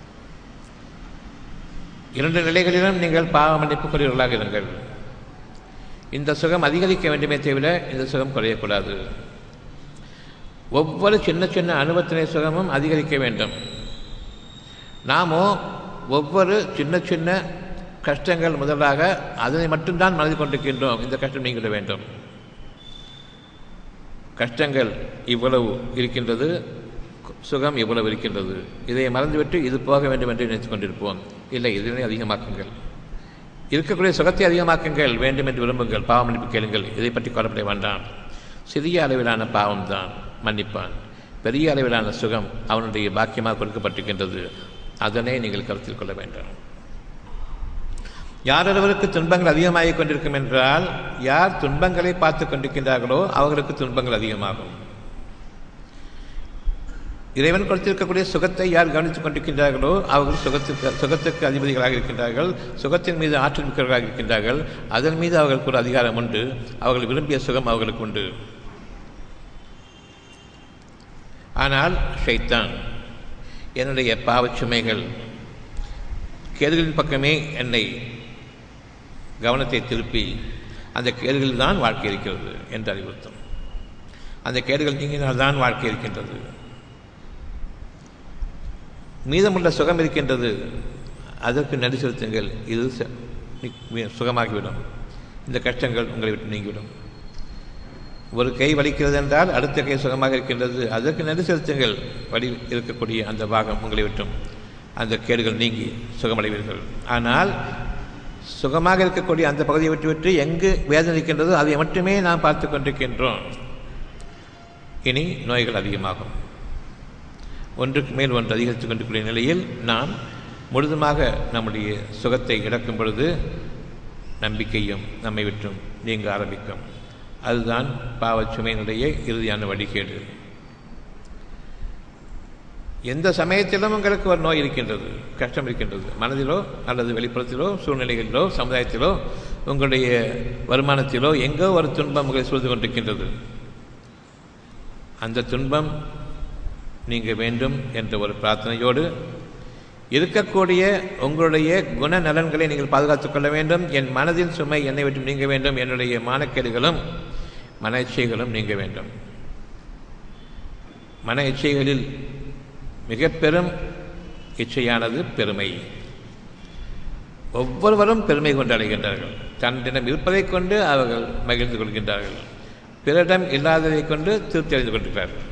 இரண்டு நிலைகளிலும் நீங்கள் பாவ மன்னிப்புக்குரியவர்களாக இருங்கள் இந்த சுகம் அதிகரிக்க வேண்டுமே தவிர இந்த சுகம் குறையக்கூடாது ஒவ்வொரு சின்ன சின்ன அனுபவத்தினை சுகமும் அதிகரிக்க வேண்டும் நாமோ ஒவ்வொரு சின்ன சின்ன கஷ்டங்கள் முதலாக அதனை மட்டும்தான் மனதில் கொண்டிருக்கின்றோம் இந்த கஷ்டம் நீங்கிட வேண்டும் கஷ்டங்கள் இவ்வளவு இருக்கின்றது சுகம் இவ்வளவு இருக்கின்றது இதை மறந்துவிட்டு இது போக வேண்டும் என்று நினைத்துக் கொண்டிருப்போம் இல்லை இதனை அதிகமாக்குங்கள் இருக்கக்கூடிய சுகத்தை அதிகமாக்குங்கள் வேண்டும் என்று விரும்புங்கள் பாவம் மன்னிப்பு கேளுங்கள் இதை பற்றி கவலைப்பட வேண்டாம் சிறிய அளவிலான பாவம்தான் மன்னிப்பான் பெரிய அளவிலான சுகம் அவனுடைய பாக்கியமாக கொடுக்கப்பட்டிருக்கின்றது அதனை நீங்கள் கருத்தில் கொள்ள வேண்டும் யாரொருவருக்கு துன்பங்கள் அதிகமாகிக் கொண்டிருக்கும் என்றால் யார் துன்பங்களை பார்த்து கொண்டிருக்கின்றார்களோ அவர்களுக்கு துன்பங்கள் அதிகமாகும் இறைவன் கொடுத்திருக்கக்கூடிய சுகத்தை யார் கவனித்துக் கொண்டிருக்கின்றார்களோ அவர்கள் சுகத்துக்கு சுகத்துக்கு அதிபதிகளாக இருக்கின்றார்கள் சுகத்தின் மீது ஆற்றல் மிக்கவர்களாக இருக்கின்றார்கள் அதன் மீது அவர்களுக்கு ஒரு அதிகாரம் உண்டு அவர்கள் விரும்பிய சுகம் அவர்களுக்கு உண்டு ஆனால் ஷைத்தான் என்னுடைய பாவச் சுமைகள் கேதுகளின் பக்கமே என்னை கவனத்தை திருப்பி அந்த கேதுகளில் தான் வாழ்க்கை இருக்கிறது என்று அறிவுறுத்தும் அந்த கேடுகள் நீங்கினால்தான் வாழ்க்கை இருக்கின்றது மீதமுள்ள சுகம் இருக்கின்றது அதற்கு நடி செலுத்துங்கள் இது சுகமாகிவிடும் இந்த கஷ்டங்கள் உங்களை விட்டு நீங்கிவிடும் ஒரு கை வலிக்கிறது என்றால் அடுத்த கை சுகமாக இருக்கின்றது அதற்கு நன்றி செலுத்துங்கள் வழி இருக்கக்கூடிய அந்த பாகம் உங்களை விட்டும் அந்த கேடுகள் நீங்கி சுகமடைவீர்கள் ஆனால் சுகமாக இருக்கக்கூடிய அந்த பகுதியை விட்டு விட்டு எங்கு வேதனை இருக்கின்றதோ அதை மட்டுமே நாம் பார்த்து கொண்டிருக்கின்றோம் இனி நோய்கள் அதிகமாகும் ஒன்றுக்கு மேல் ஒன்று அதிகரித்துக் கொண்டிருக்கிற நிலையில் நாம் முழுதுமாக நம்முடைய சுகத்தை இழக்கும் பொழுது நம்பிக்கையும் நம்மை விட்டும் நீங்க ஆரம்பிக்கும் அதுதான் பாவச்சுமையினுடைய இறுதியான வழிகேடு எந்த சமயத்திலும் உங்களுக்கு ஒரு நோய் இருக்கின்றது கஷ்டம் இருக்கின்றது மனதிலோ அல்லது வெளிப்புறத்திலோ சூழ்நிலைகளிலோ சமுதாயத்திலோ உங்களுடைய வருமானத்திலோ எங்கோ ஒரு துன்பம் உங்களை சூழ்ந்து கொண்டிருக்கின்றது அந்த துன்பம் நீங்க வேண்டும் என்ற ஒரு பிரார்த்தனையோடு இருக்கக்கூடிய உங்களுடைய குண நலன்களை நீங்கள் பாதுகாத்துக் கொள்ள வேண்டும் என் மனதின் சுமை என்னை விட்டு நீங்க வேண்டும் என்னுடைய மானக்கேடுகளும் மன இச்சைகளும் நீங்க வேண்டும் மன இச்சைகளில் மிக பெரும் இச்சையானது பெருமை ஒவ்வொருவரும் பெருமை கொண்டாடுகின்றார்கள் தன்னிடம் இருப்பதைக் கொண்டு அவர்கள் மகிழ்ந்து கொள்கின்றார்கள் பிறரிடம் இல்லாததை கொண்டு திருப்தி அடைந்து கொண்டிருக்கிறார்கள்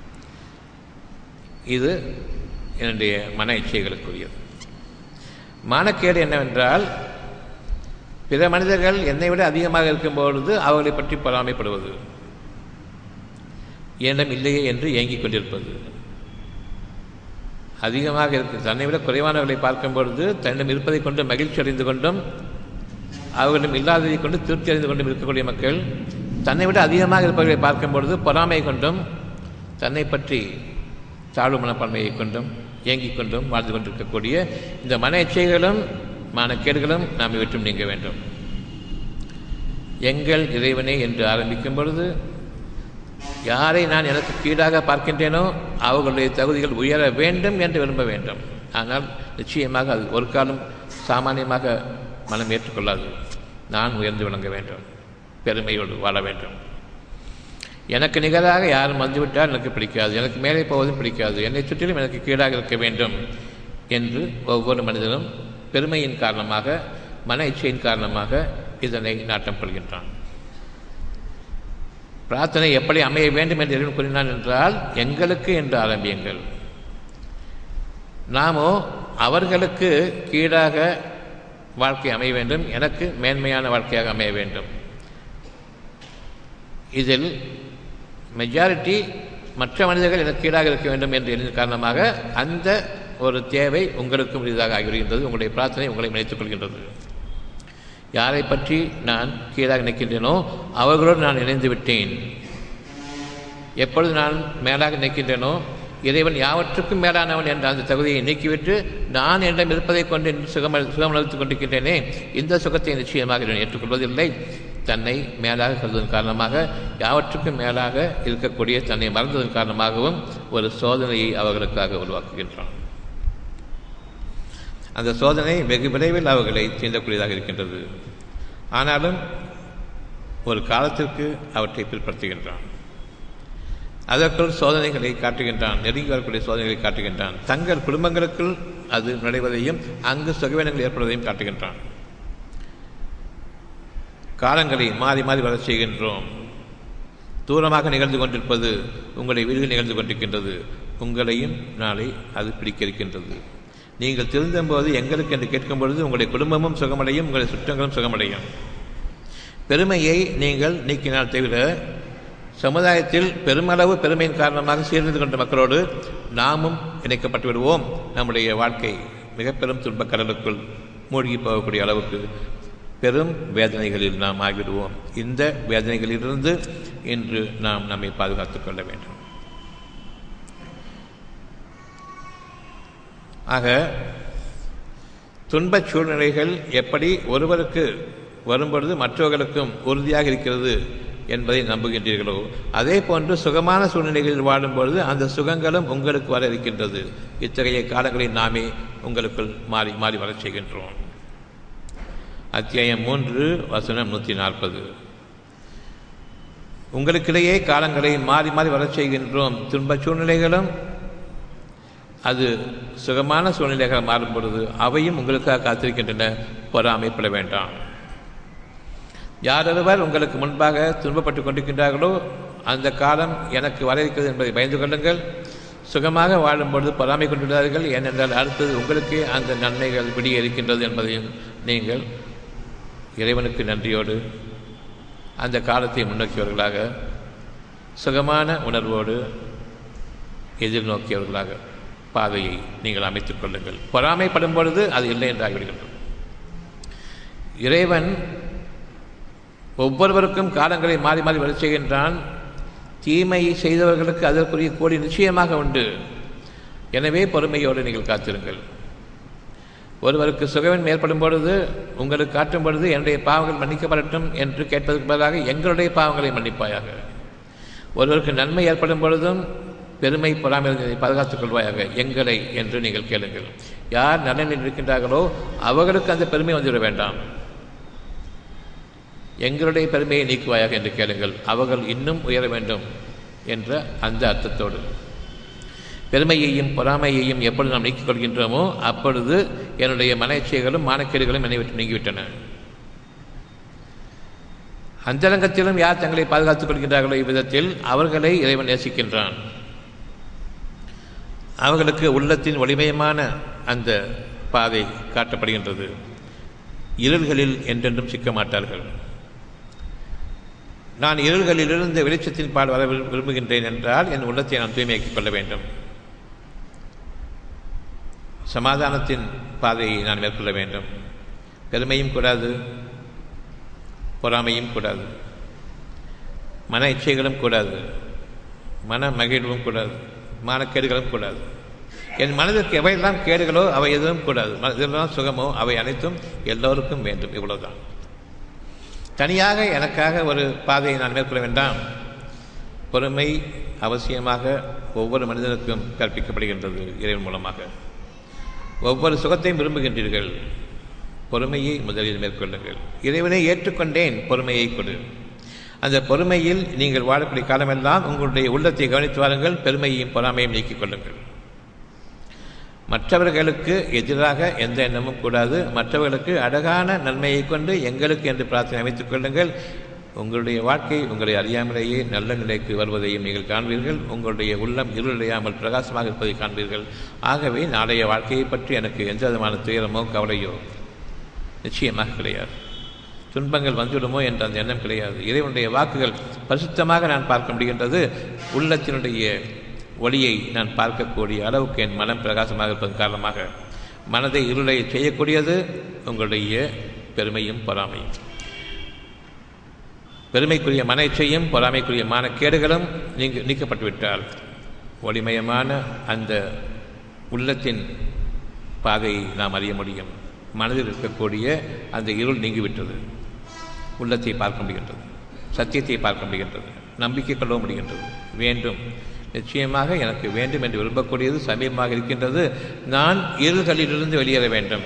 இது என்னுடைய மன இச்சைகளுக்குரியது மானக்கேடு என்னவென்றால் பிற மனிதர்கள் என்னை விட அதிகமாக இருக்கும் பொழுது அவர்களை பற்றி பொறாமைப்படுவது என்னிடம் இல்லையே என்று ஏங்கிக் கொண்டிருப்பது அதிகமாக இருக்கு தன்னை விட குறைவானவர்களை பார்க்கும் பொழுது தன்னிடம் இருப்பதை கொண்டு மகிழ்ச்சி அடைந்து கொண்டும் அவர்களிடம் இல்லாததை கொண்டு திருப்தி அடைந்து கொண்டும் இருக்கக்கூடிய மக்கள் தன்னை விட அதிகமாக இருப்பவர்களை பார்க்கும் பொழுது பொறாமை கொண்டும் தன்னை பற்றி தாழ்வு மனப்பான்மையை கொண்டும் இயங்கிக் கொண்டும் வாழ்ந்து கொண்டிருக்கக்கூடிய இந்த மன இச்சைகளும் மனக்கேடுகளும் நாம் இவற்றும் நீங்க வேண்டும் எங்கள் இறைவனே என்று ஆரம்பிக்கும் பொழுது யாரை நான் எனக்கு கீழாக பார்க்கின்றேனோ அவர்களுடைய தகுதிகள் உயர வேண்டும் என்று விரும்ப வேண்டும் ஆனால் நிச்சயமாக அது ஒரு காலம் சாமானியமாக மனம் ஏற்றுக்கொள்ளாது நான் உயர்ந்து விளங்க வேண்டும் பெருமையோடு வாழ வேண்டும் எனக்கு நிகராக யாரும் வந்துவிட்டால் எனக்கு பிடிக்காது எனக்கு மேலே போவதும் பிடிக்காது என்னை சுற்றிலும் எனக்கு கீழாக இருக்க வேண்டும் என்று ஒவ்வொரு மனிதனும் பெருமையின் காரணமாக மன இச்சையின் காரணமாக இதனை நாட்டம் கொள்கின்றான் பிரார்த்தனை எப்படி அமைய வேண்டும் என்று இறைவன் கூறினான் என்றால் எங்களுக்கு என்று ஆரம்பியுங்கள் நாமோ அவர்களுக்கு கீழாக வாழ்க்கை அமைய வேண்டும் எனக்கு மேன்மையான வாழ்க்கையாக அமைய வேண்டும் இதில் மெஜாரிட்டி மற்ற மனிதர்கள் எனக்கு கீழாக இருக்க வேண்டும் என்று எண்ணின் காரணமாக அந்த ஒரு தேவை உங்களுக்கும் எளிதாக ஆகிவிடுகின்றது உங்களுடைய பிரார்த்தனை உங்களை நினைத்துக் கொள்கின்றது யாரை பற்றி நான் கீழாக நிற்கின்றேனோ அவர்களோடு நான் இணைந்து விட்டேன் எப்பொழுது நான் மேலாக நிற்கின்றேனோ இறைவன் யாவற்றுக்கும் மேலானவன் என்ற அந்த தகுதியை நீக்கிவிட்டு நான் என்னிடம் இருப்பதைக் கொண்டு சுகம் சுகமளித்துக் கொண்டிருக்கின்றேனே இந்த சுகத்தை நிச்சயமாக நான் ஏற்றுக்கொள்வதில்லை தன்னை மேலாக கருதுவதன் காரணமாக யாவற்றுக்கும் மேலாக இருக்கக்கூடிய தன்னை மறந்ததன் காரணமாகவும் ஒரு சோதனையை அவர்களுக்காக உருவாக்குகின்றான் அந்த சோதனை வெகு விரைவில் அவர்களை தீண்டக்கூடியதாக இருக்கின்றது ஆனாலும் ஒரு காலத்திற்கு அவற்றை பிற்படுத்துகின்றான் அதற்குள் சோதனைகளை காட்டுகின்றான் நெருங்கி வரக்கூடிய சோதனைகளை காட்டுகின்றான் தங்கள் குடும்பங்களுக்குள் அது நுழைவதையும் அங்கு சுகவீனங்கள் ஏற்படுவதையும் காட்டுகின்றான் காலங்களை மாறி மாறி வரச் செய்கின்றோம் தூரமாக நிகழ்ந்து கொண்டிருப்பது உங்களுடைய வீடுகள் நிகழ்ந்து கொண்டிருக்கின்றது உங்களையும் நாளை அது பிடிக்க இருக்கின்றது நீங்கள் திருந்தும்போது எங்களுக்கு என்று கேட்கும் பொழுது உங்களுடைய குடும்பமும் சுகமடையும் உங்களுடைய சுற்றங்களும் சுகமடையும் பெருமையை நீங்கள் நீக்கினால் தவிர சமுதாயத்தில் பெருமளவு பெருமையின் காரணமாக சேர்ந்து கொண்ட மக்களோடு நாமும் இணைக்கப்பட்டு விடுவோம் நம்முடைய வாழ்க்கை மிக பெரும் துன்பக் கடலுக்குள் மூழ்கி போகக்கூடிய அளவுக்கு பெரும் வேதனைகளில் நாம் ஆகிவிடுவோம் இந்த வேதனைகளிலிருந்து இன்று நாம் நம்மை பாதுகாத்துக் கொள்ள வேண்டும் ஆக துன்பச் சூழ்நிலைகள் எப்படி ஒருவருக்கு வரும்பொழுது மற்றவர்களுக்கும் உறுதியாக இருக்கிறது என்பதை நம்புகின்றீர்களோ அதே போன்று சுகமான சூழ்நிலைகளில் வாழும்பொழுது அந்த சுகங்களும் உங்களுக்கு வர இருக்கின்றது இத்தகைய காலங்களில் நாமே உங்களுக்குள் மாறி மாறி வரச் செய்கின்றோம் அத்தியாயம் மூன்று வசனம் நூற்றி நாற்பது உங்களுக்கிடையே காலங்களை மாறி மாறி வரச் செய்கின்றோம் துன்ப சூழ்நிலைகளும் அது சுகமான சூழ்நிலைகள் மாறும் பொழுது அவையும் உங்களுக்காக காத்திருக்கின்றன பொறாமைப்பட வேண்டாம் யாரொருவர் உங்களுக்கு முன்பாக துன்பப்பட்டு கொண்டிருக்கின்றார்களோ அந்த காலம் எனக்கு வர இருக்கிறது என்பதை பயந்து கொள்ளுங்கள் சுகமாக வாழும் பொழுது பொறாமை கொண்டுள்ளார்கள் ஏனென்றால் அடுத்தது உங்களுக்கே அந்த நன்மைகள் விடிய இருக்கின்றது என்பதையும் நீங்கள் இறைவனுக்கு நன்றியோடு அந்த காலத்தை முன்னோக்கியவர்களாக சுகமான உணர்வோடு எதிர்நோக்கியவர்களாக பாதையை நீங்கள் அமைத்துக் கொள்ளுங்கள் பொறாமைப்படும் பொழுது அது இல்லை என்றாகிவிடுகின்றது இறைவன் ஒவ்வொருவருக்கும் காலங்களை மாறி மாறி வர செய்கின்றான் தீமை செய்தவர்களுக்கு அதற்குரிய கோடி நிச்சயமாக உண்டு எனவே பொறுமையோடு நீங்கள் காத்திருங்கள் ஒருவருக்கு சுகவன் ஏற்படும் பொழுது உங்களுக்கு காட்டும் பொழுது என்னுடைய பாவங்கள் மன்னிக்கப்படட்டும் என்று கேட்பதற்கு பதிலாக எங்களுடைய பாவங்களை மன்னிப்பாயாக ஒருவருக்கு நன்மை ஏற்படும் பொழுதும் பெருமை பொறாமை பாதுகாத்துக் கொள்வாயாக எங்களை என்று நீங்கள் கேளுங்கள் யார் நலனில் இருக்கின்றார்களோ அவர்களுக்கு அந்த பெருமை வந்துவிட வேண்டாம் எங்களுடைய பெருமையை நீக்குவாயாக என்று கேளுங்கள் அவர்கள் இன்னும் உயர வேண்டும் என்ற அந்த அர்த்தத்தோடு பெருமையையும் பொறாமையையும் எப்பொழுது நாம் நீக்கிக் கொள்கின்றோமோ அப்பொழுது என்னுடைய மனச்சைகளும் மானக்கேடுகளும் என்னை விட்டு நீங்கிவிட்டன அந்தரங்கத்திலும் யார் தங்களை பாதுகாத்துக் கொள்கின்றார்களோ இவ்விதத்தில் அவர்களை இறைவன் நேசிக்கின்றான் அவர்களுக்கு உள்ளத்தின் ஒளிமயமான அந்த பாதை காட்டப்படுகின்றது இருள்களில் என்றென்றும் சிக்க மாட்டார்கள் நான் இருள்களிலிருந்து வெளிச்சத்தின் பால் வர விரும்புகின்றேன் என்றால் என் உள்ளத்தை நான் தூய்மையாக்கிக் கொள்ள வேண்டும் சமாதானத்தின் பாதையை நான் மேற்கொள்ள வேண்டும் பெருமையும் கூடாது பொறாமையும் கூடாது மன இச்சைகளும் கூடாது மன மகிழ்வும் கூடாது மானக்கேடுகளும் கூடாது என் மனதிற்கு எவையெல்லாம் கேடுகளோ அவை எதுவும் கூடாது இதெல்லாம் சுகமோ அவை அனைத்தும் எல்லோருக்கும் வேண்டும் இவ்வளவுதான் தனியாக எனக்காக ஒரு பாதையை நான் மேற்கொள்ள வேண்டாம் பொறுமை அவசியமாக ஒவ்வொரு மனிதனுக்கும் கற்பிக்கப்படுகின்றது இறைவன் மூலமாக ஒவ்வொரு சுகத்தையும் விரும்புகின்றீர்கள் பொறுமையை முதலில் மேற்கொள்ளுங்கள் இறைவனை ஏற்றுக்கொண்டேன் பொறுமையை கொடு அந்த பொறுமையில் நீங்கள் வாழக்கூடிய காலமெல்லாம் உங்களுடைய உள்ளத்தை கவனித்து வாருங்கள் பெருமையையும் பொறாமையும் நீக்கிக் கொள்ளுங்கள் மற்றவர்களுக்கு எதிராக எந்த எண்ணமும் கூடாது மற்றவர்களுக்கு அழகான நன்மையை கொண்டு எங்களுக்கு என்று பிரார்த்தனை அமைத்துக் கொள்ளுங்கள் உங்களுடைய வாழ்க்கை உங்களை அறியாமலேயே நல்ல நிலைக்கு வருவதையும் நீங்கள் காண்பீர்கள் உங்களுடைய உள்ளம் இருளடையாமல் பிரகாசமாக இருப்பதை காண்பீர்கள் ஆகவே நாளைய வாழ்க்கையை பற்றி எனக்கு எந்த விதமான துயரமோ கவலையோ நிச்சயமாக கிடையாது துன்பங்கள் வந்துவிடுமோ என்ற அந்த எண்ணம் கிடையாது இறைவனுடைய வாக்குகள் பரிசுத்தமாக நான் பார்க்க முடிகின்றது உள்ளத்தினுடைய ஒளியை நான் பார்க்கக்கூடிய அளவுக்கு என் மனம் பிரகாசமாக இருப்பதன் காரணமாக மனதை இருளை செய்யக்கூடியது உங்களுடைய பெருமையும் பொறாமையும் பெருமைக்குரிய மன இச்சையும் பொறாமைக்குரிய மானக்கேடுகளும் நீங்க நீக்கப்பட்டுவிட்டால் ஒளிமயமான அந்த உள்ளத்தின் பாதையை நாம் அறிய முடியும் மனதில் இருக்கக்கூடிய அந்த இருள் நீங்கிவிட்டது உள்ளத்தை பார்க்க முடிகின்றது சத்தியத்தை பார்க்க முடிகின்றது நம்பிக்கை கொள்ள முடிகின்றது வேண்டும் நிச்சயமாக எனக்கு வேண்டும் என்று விரும்பக்கூடியது சமீபமாக இருக்கின்றது நான் இருள்களிலிருந்து வெளியேற வேண்டும்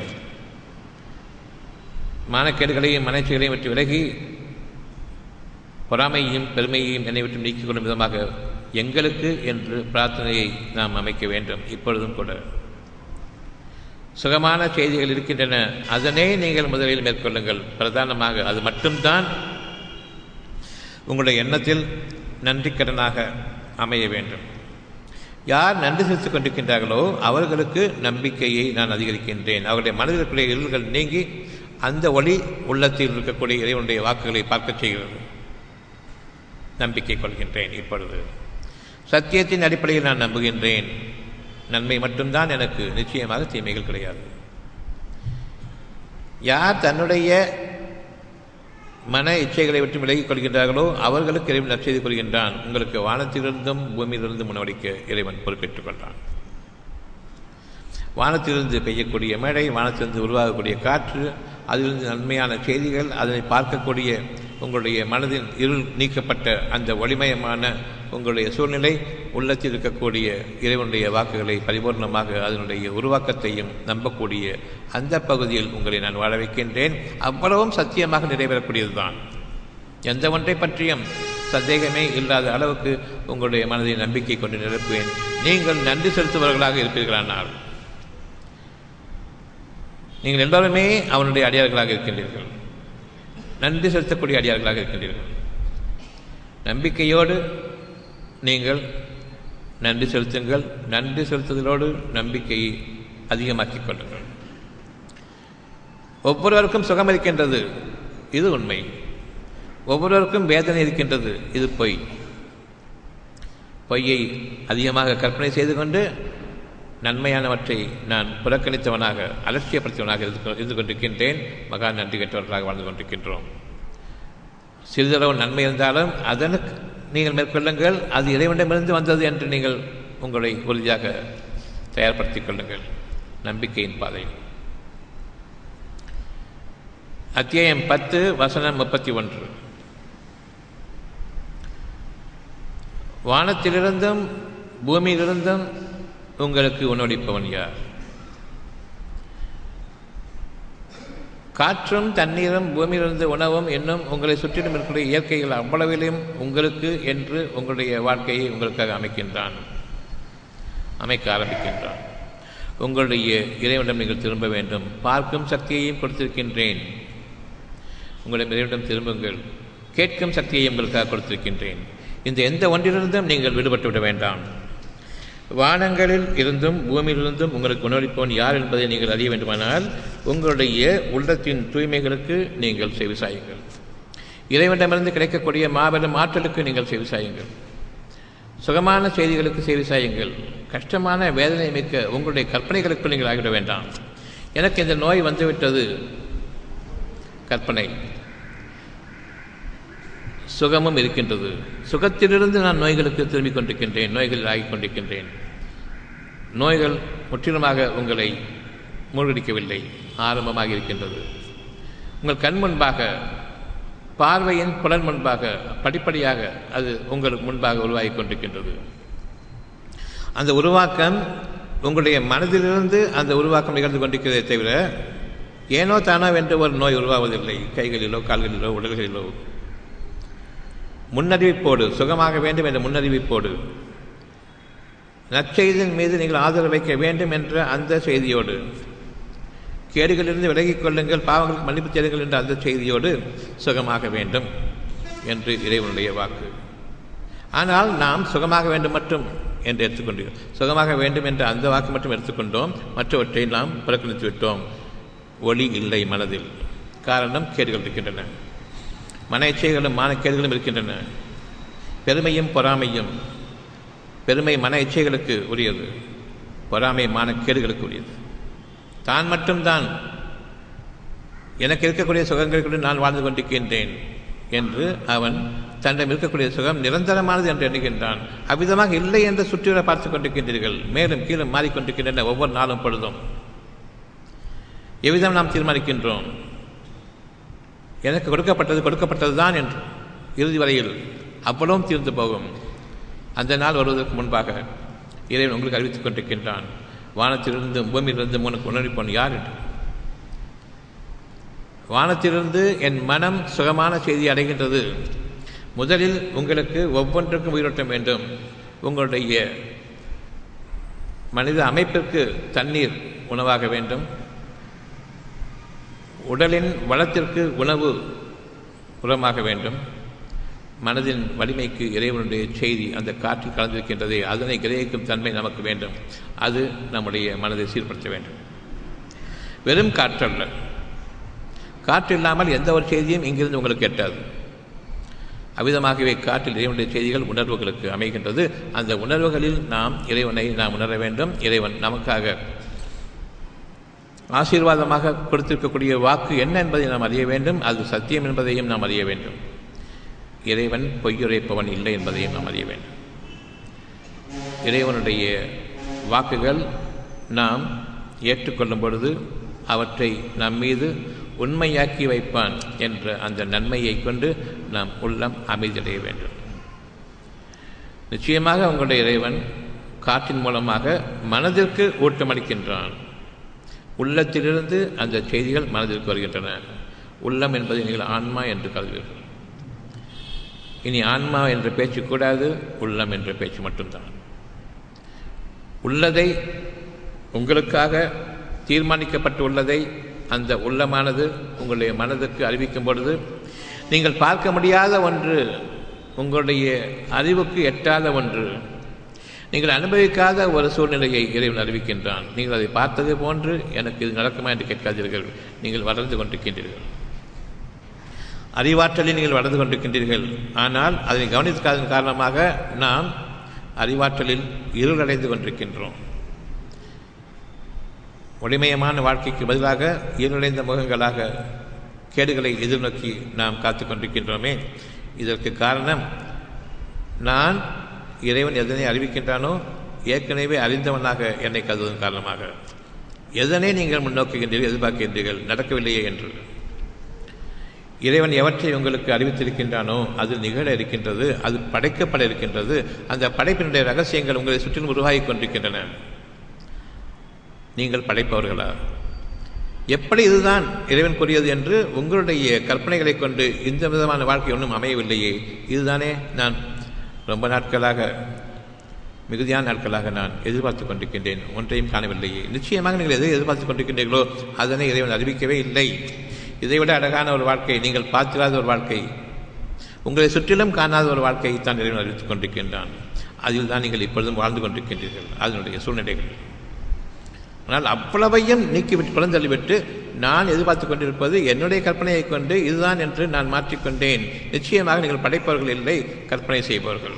மானக்கேடுகளையும் மனச்சைகளையும் விட்டு விலகி பொறாமையையும் பெருமையையும் என்னை விட்டு நீக்கிக் கொள்ளும் விதமாக எங்களுக்கு என்று பிரார்த்தனையை நாம் அமைக்க வேண்டும் இப்பொழுதும் கூட சுகமான செய்திகள் இருக்கின்றன அதனை நீங்கள் முதலில் மேற்கொள்ளுங்கள் பிரதானமாக அது மட்டும்தான் உங்களுடைய எண்ணத்தில் நன்றிக்கடனாக அமைய வேண்டும் யார் நன்றி செலுத்திக் கொண்டிருக்கின்றார்களோ அவர்களுக்கு நம்பிக்கையை நான் அதிகரிக்கின்றேன் அவருடைய மனதில் இருக்கக்கூடிய இருள்கள் நீங்கி அந்த ஒளி உள்ளத்தில் இருக்கக்கூடிய இறைவனுடைய வாக்குகளை பார்க்கச் செய்கிறது நம்பிக்கை கொள்கின்றேன் இப்பொழுது சத்தியத்தின் அடிப்படையில் நான் நம்புகின்றேன் நன்மை மட்டும்தான் எனக்கு நிச்சயமாக தீமைகள் கிடையாது யார் தன்னுடைய மன இச்சைகளை விட்டு விலகிக் கொள்கின்றார்களோ அவர்களுக்கு இறைவன் நற்செய்து கொள்கின்றான் உங்களுக்கு வானத்திலிருந்தும் பூமியிலிருந்தும் உணவளிக்க இறைவன் பொறுப்பேற்றுக் கொண்டான் வானத்திலிருந்து பெய்யக்கூடிய மழை வானத்திலிருந்து உருவாகக்கூடிய காற்று அதிலிருந்து நன்மையான செய்திகள் அதனை பார்க்கக்கூடிய உங்களுடைய மனதின் இருள் நீக்கப்பட்ட அந்த ஒளிமயமான உங்களுடைய சூழ்நிலை உள்ளத்தில் இருக்கக்கூடிய இறைவனுடைய வாக்குகளை பரிபூர்ணமாக அதனுடைய உருவாக்கத்தையும் நம்பக்கூடிய அந்த பகுதியில் உங்களை நான் வாழ வைக்கின்றேன் அவ்வளவும் சத்தியமாக நிறைவேறக்கூடியதுதான் எந்த ஒன்றை பற்றியும் சந்தேகமே இல்லாத அளவுக்கு உங்களுடைய மனதை நம்பிக்கை கொண்டு நிரப்புவேன் நீங்கள் நன்றி செலுத்துபவர்களாக இருப்பீர்களானால் நீங்கள் எல்லோருமே அவனுடைய அடியார்களாக இருக்கின்றீர்கள் நன்றி செலுத்தக்கூடிய அடியார்களாக இருக்கின்றீர்கள் நம்பிக்கையோடு நீங்கள் நன்றி செலுத்துங்கள் நன்றி செலுத்துதலோடு நம்பிக்கையை அதிகமாக்கிக் கொள்ளுங்கள் ஒவ்வொருவருக்கும் சுகம் இருக்கின்றது இது உண்மை ஒவ்வொருவருக்கும் வேதனை இருக்கின்றது இது பொய் பொய்யை அதிகமாக கற்பனை செய்து கொண்டு நன்மையானவற்றை நான் புறக்கணித்தவனாக அலட்சியப்படுத்தியவனாக இருந்து கொண்டிருக்கின்றேன் மகா நன்றி கெட்டவர்களாக வாழ்ந்து கொண்டிருக்கின்றோம் சிறிதளவு நன்மை இருந்தாலும் அதனுக்கு நீங்கள் மேற்கொள்ளுங்கள் அது இறைவனிடமிருந்து வந்தது என்று நீங்கள் உங்களை உறுதியாக தயார்படுத்திக் கொள்ளுங்கள் நம்பிக்கையின் பாதை அத்தியாயம் பத்து வசனம் முப்பத்தி ஒன்று வானத்திலிருந்தும் பூமியிலிருந்தும் உங்களுக்கு உணவளிப்பவன் யார் காற்றும் தண்ணீரும் பூமியிலிருந்து உணவும் என்னும் உங்களை சுற்றிலும் இருக்கக்கூடிய இயற்கைகள் அவ்வளவிலும் உங்களுக்கு என்று உங்களுடைய வாழ்க்கையை உங்களுக்காக அமைக்கின்றான் அமைக்க ஆரம்பிக்கின்றான் உங்களுடைய இறைவனிடம் நீங்கள் திரும்ப வேண்டும் பார்க்கும் சக்தியையும் கொடுத்திருக்கின்றேன் உங்களிடம் இறைவனிடம் திரும்புங்கள் கேட்கும் சக்தியை உங்களுக்காக கொடுத்திருக்கின்றேன் இந்த எந்த ஒன்றிலிருந்தும் நீங்கள் விடுபட்டு விட வேண்டாம் வானங்களில் இருந்தும் பூமியிலிருந்தும் உங்களுக்கு உணவளிப்பவன் யார் என்பதை நீங்கள் அறிய வேண்டுமானால் உங்களுடைய உள்ளத்தின் தூய்மைகளுக்கு நீங்கள் செவிசாயுங்கள் இறைவனிடமிருந்து கிடைக்கக்கூடிய மாபெரும் ஆற்றலுக்கு நீங்கள் செவிசாயுங்கள் சுகமான செய்திகளுக்கு செவிசாயுங்கள் கஷ்டமான வேதனை மிக்க உங்களுடைய கற்பனைகளுக்கு நீங்கள் ஆகிவிட வேண்டாம் எனக்கு இந்த நோய் வந்துவிட்டது கற்பனை சுகமும் இருக்கின்றது சுகத்திலிருந்து நான் நோய்களுக்கு திரும்பிக் கொண்டிருக்கின்றேன் நோய்களில் ஆகிக் கொண்டிருக்கின்றேன் நோய்கள் முற்றிலுமாக உங்களை மூழ்கடிக்கவில்லை ஆரம்பமாக இருக்கின்றது உங்கள் கண் முன்பாக பார்வையின் புலன் முன்பாக படிப்படியாக அது உங்களுக்கு முன்பாக உருவாகி கொண்டிருக்கின்றது அந்த உருவாக்கம் உங்களுடைய மனதிலிருந்து அந்த உருவாக்கம் நிகழ்ந்து கொண்டிருக்கிறதே தவிர ஏனோ தானோ என்று ஒரு நோய் உருவாவதில்லை கைகளிலோ கால்களிலோ உடல்களிலோ முன்னறிவிப்போடு சுகமாக வேண்டும் என்ற முன்னறிவிப்போடு நற்செய்தியின் மீது நீங்கள் ஆதரவு வைக்க வேண்டும் என்ற அந்த செய்தியோடு கேடுகளிலிருந்து விலகிக் கொள்ளுங்கள் பாவங்களுக்கு மன்னிப்பு தேடுங்கள் என்ற அந்த செய்தியோடு சுகமாக வேண்டும் என்று இறைவனுடைய வாக்கு ஆனால் நாம் சுகமாக வேண்டும் மட்டும் என்று எடுத்துக்கொண்டோம் சுகமாக வேண்டும் என்ற அந்த வாக்கு மட்டும் எடுத்துக்கொண்டோம் மற்றவற்றை நாம் புறக்கணித்து விட்டோம் ஒளி இல்லை மனதில் காரணம் கேடுகள் இருக்கின்றன மன இச்சைகளும் மானக்கேடுகளும் இருக்கின்றன பெருமையும் பொறாமையும் பெருமை மன இச்சைகளுக்கு உரியது பொறாமை மானக்கேடுகளுக்கு உரியது தான் மட்டும்தான் எனக்கு இருக்கக்கூடிய சுகங்களுக்குடன் நான் வாழ்ந்து கொண்டிருக்கின்றேன் என்று அவன் தன்னிடம் இருக்கக்கூடிய சுகம் நிரந்தரமானது என்று எண்ணுகின்றான் அவ்விதமாக இல்லை என்று சுற்றிவர பார்த்துக் கொண்டிருக்கின்றீர்கள் மேலும் கீழும் மாறிக்கொண்டிருக்கின்றன ஒவ்வொரு நாளும் பொழுதும் எவ்விதம் நாம் தீர்மானிக்கின்றோம் எனக்கு கொடுக்கப்பட்டது கொடுக்கப்பட்டது தான் என்று இறுதி வரையில் அவ்வளவும் தீர்ந்து போகும் அந்த நாள் வருவதற்கு முன்பாக இறைவன் உங்களுக்கு அறிவித்துக் கொண்டிருக்கின்றான் வானத்திலிருந்து பூமியிலிருந்து உனக்கு உணர்விப்போன் யார் என்று வானத்திலிருந்து என் மனம் சுகமான செய்தி அடைகின்றது முதலில் உங்களுக்கு ஒவ்வொன்றுக்கும் உயிரோட்டம் வேண்டும் உங்களுடைய மனித அமைப்பிற்கு தண்ணீர் உணவாக வேண்டும் உடலின் வளத்திற்கு உணவு உரமாக வேண்டும் மனதின் வலிமைக்கு இறைவனுடைய செய்தி அந்த காற்றில் கலந்திருக்கின்றதே அதனை கிரகிக்கும் தன்மை நமக்கு வேண்டும் அது நம்முடைய மனதை சீர்படுத்த வேண்டும் வெறும் காற்றல்ல காற்று இல்லாமல் எந்த ஒரு செய்தியும் இங்கிருந்து உங்களுக்கு எட்டாது அவ்விதமாகவே காற்றில் இறைவனுடைய செய்திகள் உணர்வுகளுக்கு அமைகின்றது அந்த உணர்வுகளில் நாம் இறைவனை நாம் உணர வேண்டும் இறைவன் நமக்காக ஆசீர்வாதமாக கொடுத்திருக்கக்கூடிய வாக்கு என்ன என்பதை நாம் அறிய வேண்டும் அது சத்தியம் என்பதையும் நாம் அறிய வேண்டும் இறைவன் பொய்யுரைப்பவன் இல்லை என்பதையும் நாம் அறிய வேண்டும் இறைவனுடைய வாக்குகள் நாம் ஏற்றுக்கொள்ளும் பொழுது அவற்றை நம் மீது உண்மையாக்கி வைப்பான் என்ற அந்த நன்மையை கொண்டு நாம் உள்ளம் அமைதியடைய வேண்டும் நிச்சயமாக உங்களுடைய இறைவன் காற்றின் மூலமாக மனதிற்கு ஊட்டமளிக்கின்றான் உள்ளத்திலிருந்து அந்த செய்திகள் மனதிற்கு வருகின்றன உள்ளம் என்பதை நீங்கள் ஆன்மா என்று கருதுவீர்கள் இனி ஆன்மா என்ற பேச்சு கூடாது உள்ளம் என்ற பேச்சு மட்டும்தான் உள்ளதை உங்களுக்காக தீர்மானிக்கப்பட்டு உள்ளதை அந்த உள்ளமானது உங்களுடைய மனதுக்கு அறிவிக்கும் பொழுது நீங்கள் பார்க்க முடியாத ஒன்று உங்களுடைய அறிவுக்கு எட்டாத ஒன்று நீங்கள் அனுபவிக்காத ஒரு சூழ்நிலையை இறைவன் அறிவிக்கின்றான் நீங்கள் அதை பார்த்தது போன்று எனக்கு இது நடக்குமா என்று கேட்காதீர்கள் நீங்கள் வளர்ந்து கொண்டிருக்கின்றீர்கள் அறிவாற்றலில் நீங்கள் வளர்ந்து கொண்டிருக்கின்றீர்கள் ஆனால் அதனை கவனிக்காதன் காரணமாக நாம் அறிவாற்றலில் இருளடைந்து கொண்டிருக்கின்றோம் ஒளிமயமான வாழ்க்கைக்கு பதிலாக இருளடைந்த முகங்களாக கேடுகளை எதிர்நோக்கி நாம் காத்து கொண்டிருக்கின்றோமே இதற்கு காரணம் நான் இறைவன் எதனை அறிவிக்கின்றானோ ஏற்கனவே அறிந்தவனாக என்னை கருதுவதன் காரணமாக எதனை நீங்கள் முன்னோக்குகின்றீர்கள் எதிர்பார்க்கின்றீர்கள் நடக்கவில்லையே என்று இறைவன் எவற்றை உங்களுக்கு அறிவித்திருக்கின்றானோ அது நிகழ இருக்கின்றது அது படைக்கப்பட இருக்கின்றது அந்த படைப்பினுடைய ரகசியங்கள் உங்களை சுற்றிலும் உருவாகி கொண்டிருக்கின்றன நீங்கள் படைப்பவர்களா எப்படி இதுதான் இறைவன் கூறியது என்று உங்களுடைய கற்பனைகளை கொண்டு இந்த விதமான வாழ்க்கை ஒன்றும் அமையவில்லையே இதுதானே நான் ரொம்ப நாட்களாக மிகுதியான நாட்களாக நான் எதிர்பார்த்து கொண்டிருக்கின்றேன் ஒன்றையும் காணவில்லையே நிச்சயமாக நீங்கள் எதை எதிர்பார்த்து கொண்டிருக்கின்றீர்களோ அதனை இறைவன் அறிவிக்கவே இல்லை இதைவிட அழகான ஒரு வாழ்க்கை நீங்கள் பார்த்திராத ஒரு வாழ்க்கை உங்களை சுற்றிலும் காணாத ஒரு வாழ்க்கையை தான் இறைவன் அறிவித்துக் கொண்டிருக்கின்றான் அதில் தான் நீங்கள் இப்பொழுதும் வாழ்ந்து கொண்டிருக்கின்றீர்கள் அதனுடைய சூழ்நிலைகள் ஆனால் அவ்வளவையும் நீக்கிவிட்டு புலந்தள்ளிவிட்டு நான் எதிர்பார்த்து கொண்டிருப்பது என்னுடைய கற்பனையை கொண்டு இதுதான் என்று நான் மாற்றிக்கொண்டேன் நிச்சயமாக நீங்கள் படைப்பவர்கள் இல்லை கற்பனை செய்பவர்கள்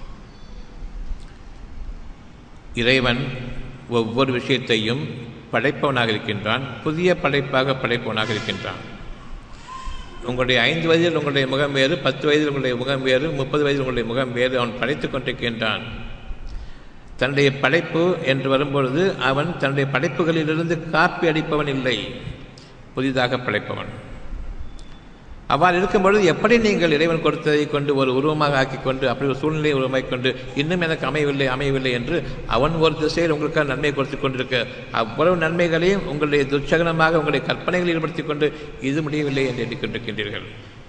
இறைவன் ஒவ்வொரு விஷயத்தையும் படைப்பவனாக இருக்கின்றான் புதிய படைப்பாக படைப்பவனாக இருக்கின்றான் உங்களுடைய ஐந்து வயதில் உங்களுடைய முகம் வேறு பத்து வயதில் உங்களுடைய முகம் வேறு முப்பது வயதில் உங்களுடைய முகம் வேறு அவன் படைத்துக் கொண்டிருக்கின்றான் தன்னுடைய படைப்பு என்று வரும்பொழுது அவன் தன்னுடைய படைப்புகளிலிருந்து காப்பி அடிப்பவன் இல்லை புதிதாக படைப்பவன் அவ்வாறு இருக்கும் பொழுது எப்படி நீங்கள் இறைவன் கொடுத்ததை கொண்டு ஒரு உருவமாக ஆக்கிக் கொண்டு அப்படி ஒரு சூழ்நிலையை உருவமாக்கிக் கொண்டு இன்னும் எனக்கு அமையவில்லை அமையவில்லை என்று அவன் ஒரு திசையில் உங்களுக்காக நன்மை கொடுத்து கொண்டிருக்க அவ்வளவு நன்மைகளையும் உங்களுடைய துச்சகனமாக உங்களுடைய கற்பனைகளில் ஈடுபடுத்திக் கொண்டு இது முடியவில்லை என்று எண்ணிக்கொண்டிருக்கின்றீர்கள்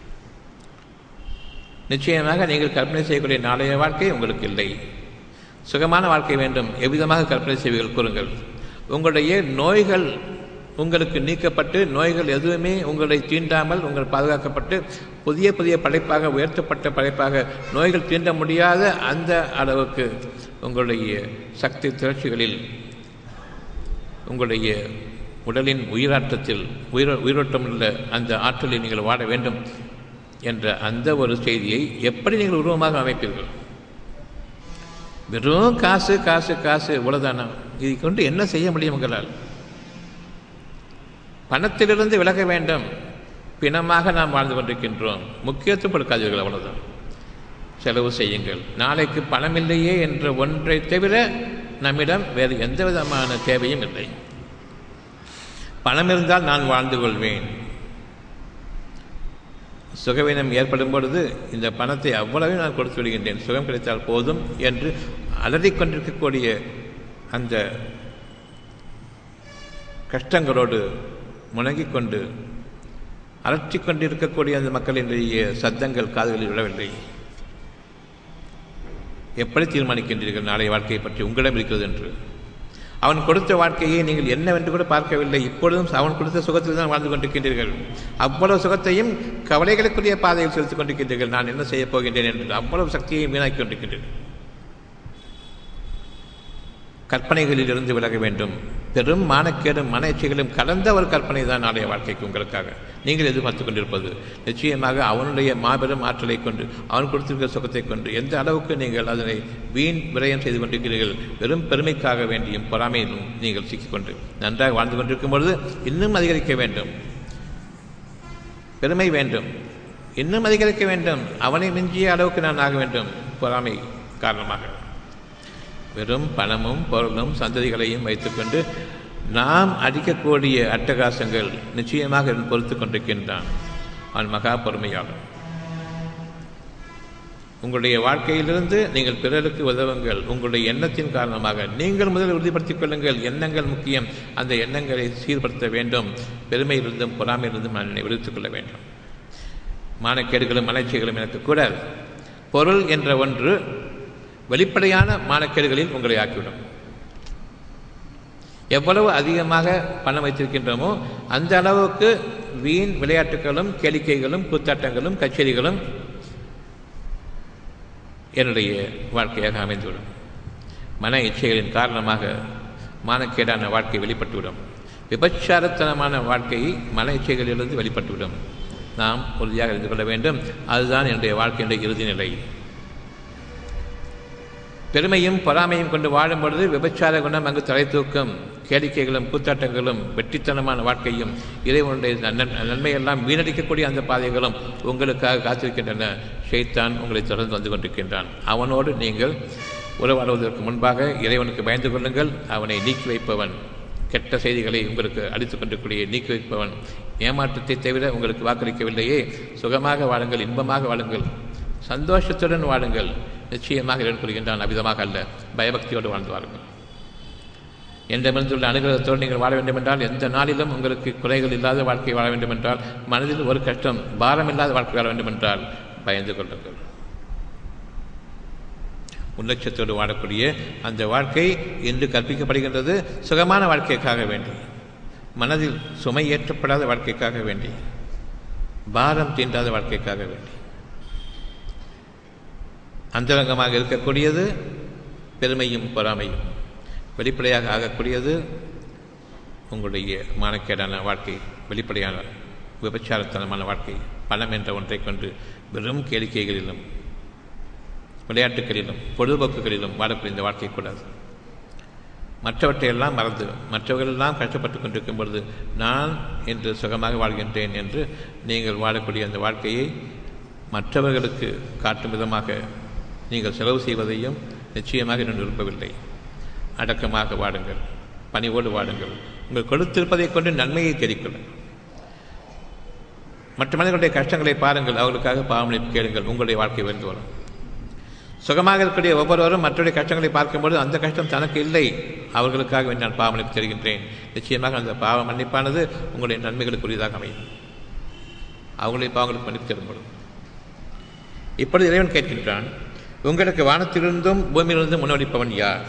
நிச்சயமாக நீங்கள் கற்பனை செய்யக்கூடிய நாளைய வாழ்க்கை உங்களுக்கு இல்லை சுகமான வாழ்க்கை வேண்டும் எவ்விதமாக கற்பனை செய்வீர்கள் கூறுங்கள் உங்களுடைய நோய்கள் உங்களுக்கு நீக்கப்பட்டு நோய்கள் எதுவுமே உங்களை தீண்டாமல் உங்கள் பாதுகாக்கப்பட்டு புதிய புதிய படைப்பாக உயர்த்தப்பட்ட படைப்பாக நோய்கள் தீண்ட முடியாத அந்த அளவுக்கு உங்களுடைய சக்தி திரட்சிகளில் உங்களுடைய உடலின் உயிராட்டத்தில் உயிர உயிரோட்டமுள்ள அந்த ஆற்றலில் நீங்கள் வாட வேண்டும் என்ற அந்த ஒரு செய்தியை எப்படி நீங்கள் உருவமாக அமைப்பீர்கள் வெறும் காசு காசு காசு இவ்வளவுதானா இதை கொண்டு என்ன செய்ய முடியும் உங்களால் பணத்திலிருந்து விலக வேண்டும் பிணமாக நாம் வாழ்ந்து கொண்டிருக்கின்றோம் முக்கியத்துவம் கொடுக்காதீர்கள் அவ்வளவுதான் செலவு செய்யுங்கள் நாளைக்கு பணம் இல்லையே என்ற ஒன்றை தவிர நம்மிடம் வேறு எந்த விதமான தேவையும் இல்லை பணம் இருந்தால் நான் வாழ்ந்து கொள்வேன் சுகவீனம் ஏற்படும் பொழுது இந்த பணத்தை அவ்வளவே நான் கொடுத்து விடுகின்றேன் சுகம் கிடைத்தால் போதும் என்று அலறிக் கொண்டிருக்கக்கூடிய அந்த கஷ்டங்களோடு முணங்கிக் கொண்டு அலற்றிக் கொண்டிருக்கக்கூடிய அந்த மக்களினுடைய சத்தங்கள் காதுகளில் விடவில்லை எப்படி தீர்மானிக்கின்றீர்கள் நாளைய வாழ்க்கையை பற்றி உங்களிடம் இருக்கிறது என்று அவன் கொடுத்த வாழ்க்கையை நீங்கள் என்னவென்று கூட பார்க்கவில்லை இப்பொழுதும் அவன் கொடுத்த சுகத்தில் தான் வாழ்ந்து கொண்டிருக்கின்றீர்கள் அவ்வளவு சுகத்தையும் கவலைகளுக்குரிய பாதையில் செலுத்திக் கொண்டிருக்கின்றீர்கள் நான் என்ன செய்யப் போகின்றேன் என்று அவ்வளவு சக்தியை வீணாக்கி கொண்டிருக்கின்றேன் கற்பனைகளில் இருந்து விலக வேண்டும் பெரும் மானக்கேடும் மன எச்சைகளும் கலந்த ஒரு கற்பனை தான் நாளைய வாழ்க்கைக்கு உங்களுக்காக நீங்கள் எதிர்பார்த்து கொண்டிருப்பது நிச்சயமாக அவனுடைய மாபெரும் ஆற்றலை கொண்டு அவன் கொடுத்திருக்கிற சுகத்தை கொண்டு எந்த அளவுக்கு நீங்கள் அதனை வீண் விரயம் செய்து கொண்டிருக்கிறீர்கள் வெறும் பெருமைக்காக வேண்டியும் பொறாமையிலும் நீங்கள் சிக்கிக்கொண்டு நன்றாக வாழ்ந்து கொண்டிருக்கும் பொழுது இன்னும் அதிகரிக்க வேண்டும் பெருமை வேண்டும் இன்னும் அதிகரிக்க வேண்டும் அவனை மிஞ்சிய அளவுக்கு நான் ஆக வேண்டும் பொறாமை காரணமாக வெறும் பணமும் பொருளும் சந்ததிகளையும் வைத்துக்கொண்டு நாம் அடிக்கக்கூடிய அட்டகாசங்கள் நிச்சயமாக பொறுத்து கொண்டிருக்கின்றான் அவன் மகா பொறுமையாகும் உங்களுடைய வாழ்க்கையிலிருந்து நீங்கள் பிறருக்கு உதவுங்கள் உங்களுடைய எண்ணத்தின் காரணமாக நீங்கள் முதலில் உறுதிப்படுத்திக் கொள்ளுங்கள் எண்ணங்கள் முக்கியம் அந்த எண்ணங்களை சீர்படுத்த வேண்டும் பெருமையிலிருந்தும் பொறாமையிலிருந்தும் நான் என்னை விடுத்துக் கொள்ள வேண்டும் மானக்கேடுகளும் மலர்ச்சிகளும் எனக்கு கூடாது பொருள் என்ற ஒன்று வெளிப்படையான மானக்கேடுகளில் உங்களை ஆக்கிவிடும் எவ்வளவு அதிகமாக பணம் வைத்திருக்கின்றோமோ அந்த அளவுக்கு வீண் விளையாட்டுகளும் கேளிக்கைகளும் கூத்தாட்டங்களும் கச்சேரிகளும் என்னுடைய வாழ்க்கையாக அமைந்துவிடும் மன இச்சைகளின் காரணமாக மானக்கேடான வாழ்க்கை வெளிப்பட்டுவிடும் விபச்சாரத்தனமான வாழ்க்கை மன இச்சைகளிலிருந்து வெளிப்பட்டுவிடும் நாம் உறுதியாக அறிந்து கொள்ள வேண்டும் அதுதான் என்னுடைய வாழ்க்கையினுடைய இறுதி நிலை பெருமையும் பொறாமையும் கொண்டு வாழும் பொழுது விபச்சார குணம் அங்கு தலை தூக்கும் கேளிக்கைகளும் கூத்தாட்டங்களும் வெற்றித்தனமான வாழ்க்கையும் இறைவனுடைய நன்மையெல்லாம் வீணடிக்கக்கூடிய அந்த பாதைகளும் உங்களுக்காக காத்திருக்கின்றன ஷெய்தான் உங்களை தொடர்ந்து வந்து கொண்டிருக்கின்றான் அவனோடு நீங்கள் உறவாடுவதற்கு முன்பாக இறைவனுக்கு பயந்து கொள்ளுங்கள் அவனை நீக்கி வைப்பவன் கெட்ட செய்திகளை உங்களுக்கு அளித்துக் கொண்டிருக்கூடிய நீக்கி வைப்பவன் ஏமாற்றத்தை தவிர உங்களுக்கு வாக்களிக்கவில்லையே சுகமாக வாழுங்கள் இன்பமாக வாழுங்கள் சந்தோஷத்துடன் வாழுங்கள் நிச்சயமாக இறைவன் கூறுகின்றான் அவிதமாக அல்ல பயபக்தியோடு வாழ்ந்து வாருங்கள் என்றமிருந்துள்ள அனுகிரகத்தோடு நீங்கள் வாழ வேண்டும் என்றால் எந்த நாளிலும் உங்களுக்கு குறைகள் இல்லாத வாழ்க்கை வாழ வேண்டும் என்றால் மனதில் ஒரு கஷ்டம் பாரம் இல்லாத வாழ்க்கை வாழ வேண்டும் என்றால் பயந்து கொள்ளுங்கள் உன்னட்சத்தோடு வாழக்கூடிய அந்த வாழ்க்கை இன்று கற்பிக்கப்படுகின்றது சுகமான வாழ்க்கைக்காக வேண்டி மனதில் சுமை ஏற்றப்படாத வாழ்க்கைக்காக வேண்டி பாரம் தீண்டாத வாழ்க்கைக்காக வேண்டி அந்தரங்கமாக இருக்கக்கூடியது பெருமையும் பொறாமையும் வெளிப்படையாக ஆகக்கூடியது உங்களுடைய மானக்கேடான வாழ்க்கை வெளிப்படையான விபச்சாரத்தனமான வாழ்க்கை பணம் என்ற ஒன்றை கொண்டு வெறும் கேளிக்கைகளிலும் விளையாட்டுகளிலும் பொழுதுபோக்குகளிலும் வாழக்கூடிய இந்த வாழ்க்கை கூடாது மற்றவற்றையெல்லாம் மறந்து மற்றவர்களெல்லாம் கஷ்டப்பட்டு கொண்டிருக்கும் பொழுது நான் என்று சுகமாக வாழ்கின்றேன் என்று நீங்கள் வாழக்கூடிய அந்த வாழ்க்கையை மற்றவர்களுக்கு காட்டும் விதமாக நீங்கள் செலவு செய்வதையும் நிச்சயமாக நான் விரும்பவில்லை அடக்கமாக வாடுங்கள் பணிவோடு வாடுங்கள் உங்கள் கொடுத்திருப்பதை கொண்டு நன்மையை தெரிக்கொள்ளுங்கள் மற்ற மனிதர்களுடைய கஷ்டங்களை பாருங்கள் அவர்களுக்காக பாவமளிப்பு கேளுங்கள் உங்களுடைய வாழ்க்கை வந்து வரும் சுகமாக இருக்கக்கூடிய ஒவ்வொருவரும் மற்றவருடைய கஷ்டங்களை பார்க்கும்போது அந்த கஷ்டம் தனக்கு இல்லை அவர்களுக்காக நான் பாவ மன்னிப்பு தருகின்றேன் நிச்சயமாக அந்த பாவ மன்னிப்பானது உங்களுடைய நன்மைகளுக்குரியதாக அமையும் அவங்களுடைய பாவங்களுக்கு மன்னிப்பு தரும்படும் இப்பொழுது இறைவன் கேட்கின்றான் உங்களுக்கு வானத்திலிருந்தும் பூமியிலிருந்தும் முன்னோடிப்பவன் யார்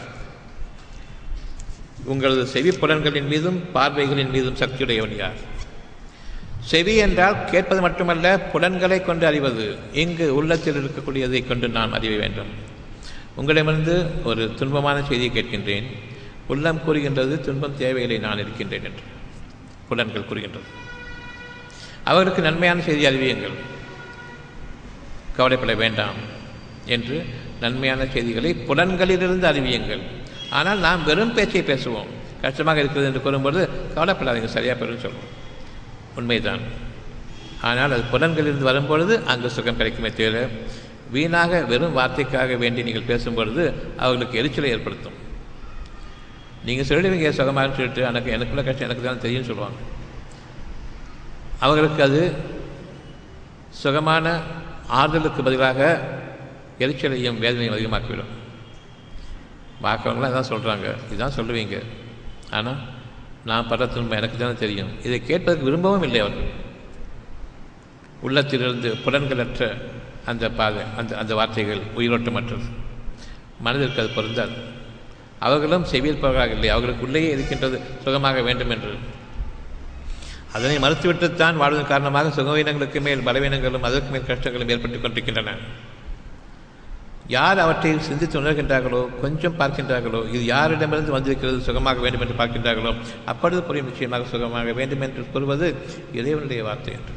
உங்களது செவி புலன்களின் மீதும் பார்வைகளின் மீதும் சக்தியுடையவன் யார் செவி என்றால் கேட்பது மட்டுமல்ல புலன்களை கொண்டு அறிவது இங்கு உள்ளத்தில் இருக்கக்கூடியதை கொண்டு நாம் அறிய வேண்டும் உங்களிடமிருந்து ஒரு துன்பமான செய்தியை கேட்கின்றேன் உள்ளம் கூறுகின்றது துன்பம் தேவையில்லை நான் இருக்கின்றேன் என்று புலன்கள் கூறுகின்றது அவர்களுக்கு நன்மையான செய்தி அறிவியுங்கள் கவலைப்பட வேண்டாம் என்று நன்மையான செய்திகளை புலன்களிலிருந்து அறிவியுங்கள் ஆனால் நாம் வெறும் பேச்சை பேசுவோம் கஷ்டமாக இருக்கிறது என்று கூறும்போது கவலைப்படாதீங்க சரியாக பெறும் சொல்லுவோம் உண்மைதான் ஆனால் அது புலன்களிலிருந்து வரும்பொழுது அங்கு சுகம் கிடைக்குமே தவிர வீணாக வெறும் வார்த்தைக்காக வேண்டி நீங்கள் பேசும்பொழுது அவர்களுக்கு எரிச்சலை ஏற்படுத்தும் நீங்கள் சொல்லிடுவீங்க சுகமாக சொல்லிட்டு எனக்கு எனக்குள்ள கஷ்டம் எனக்கு தான் தெரியும்னு சொல்லுவாங்க அவர்களுக்கு அது சுகமான ஆறுதலுக்கு பதிலாக எரிச்சலையும் வேதனையும் அதிகமாக்கிவிடும் பார்க்குறவங்களாம் இதான் சொல்கிறாங்க இதுதான் சொல்லுவீங்க ஆனால் நான் படுற துன்பம் எனக்கு தானே தெரியும் இதை கேட்பதற்கு விரும்பவும் இல்லை அவர்கள் உள்ளத்திலிருந்து புலன்களற்ற அந்த பாதை அந்த அந்த வார்த்தைகள் உயிரோட்டமற்றது மனதிற்கு அது பொருந்தாது அவர்களும் செவியற்பவர்களாக இல்லை அவர்களுக்கு உள்ளேயே இருக்கின்றது சுகமாக வேண்டும் என்று அதனை மறுத்துவிட்டுத்தான் வாழ்வதன் காரணமாக சுகவீனங்களுக்கு மேல் பலவீனங்களும் அதற்கு மேல் கஷ்டங்களும் ஏற்பட்டுக் கொண்டிருக்கின்றன யார் அவற்றை சிந்தித்து உணர்கின்றார்களோ கொஞ்சம் பார்க்கின்றார்களோ இது யாரிடமிருந்து வந்திருக்கிறது சுகமாக வேண்டும் என்று பார்க்கின்றார்களோ அப்பொழுது புரியும் நிச்சயமாக சுகமாக வேண்டும் என்று கூறுவது இறைவனுடைய வார்த்தை என்று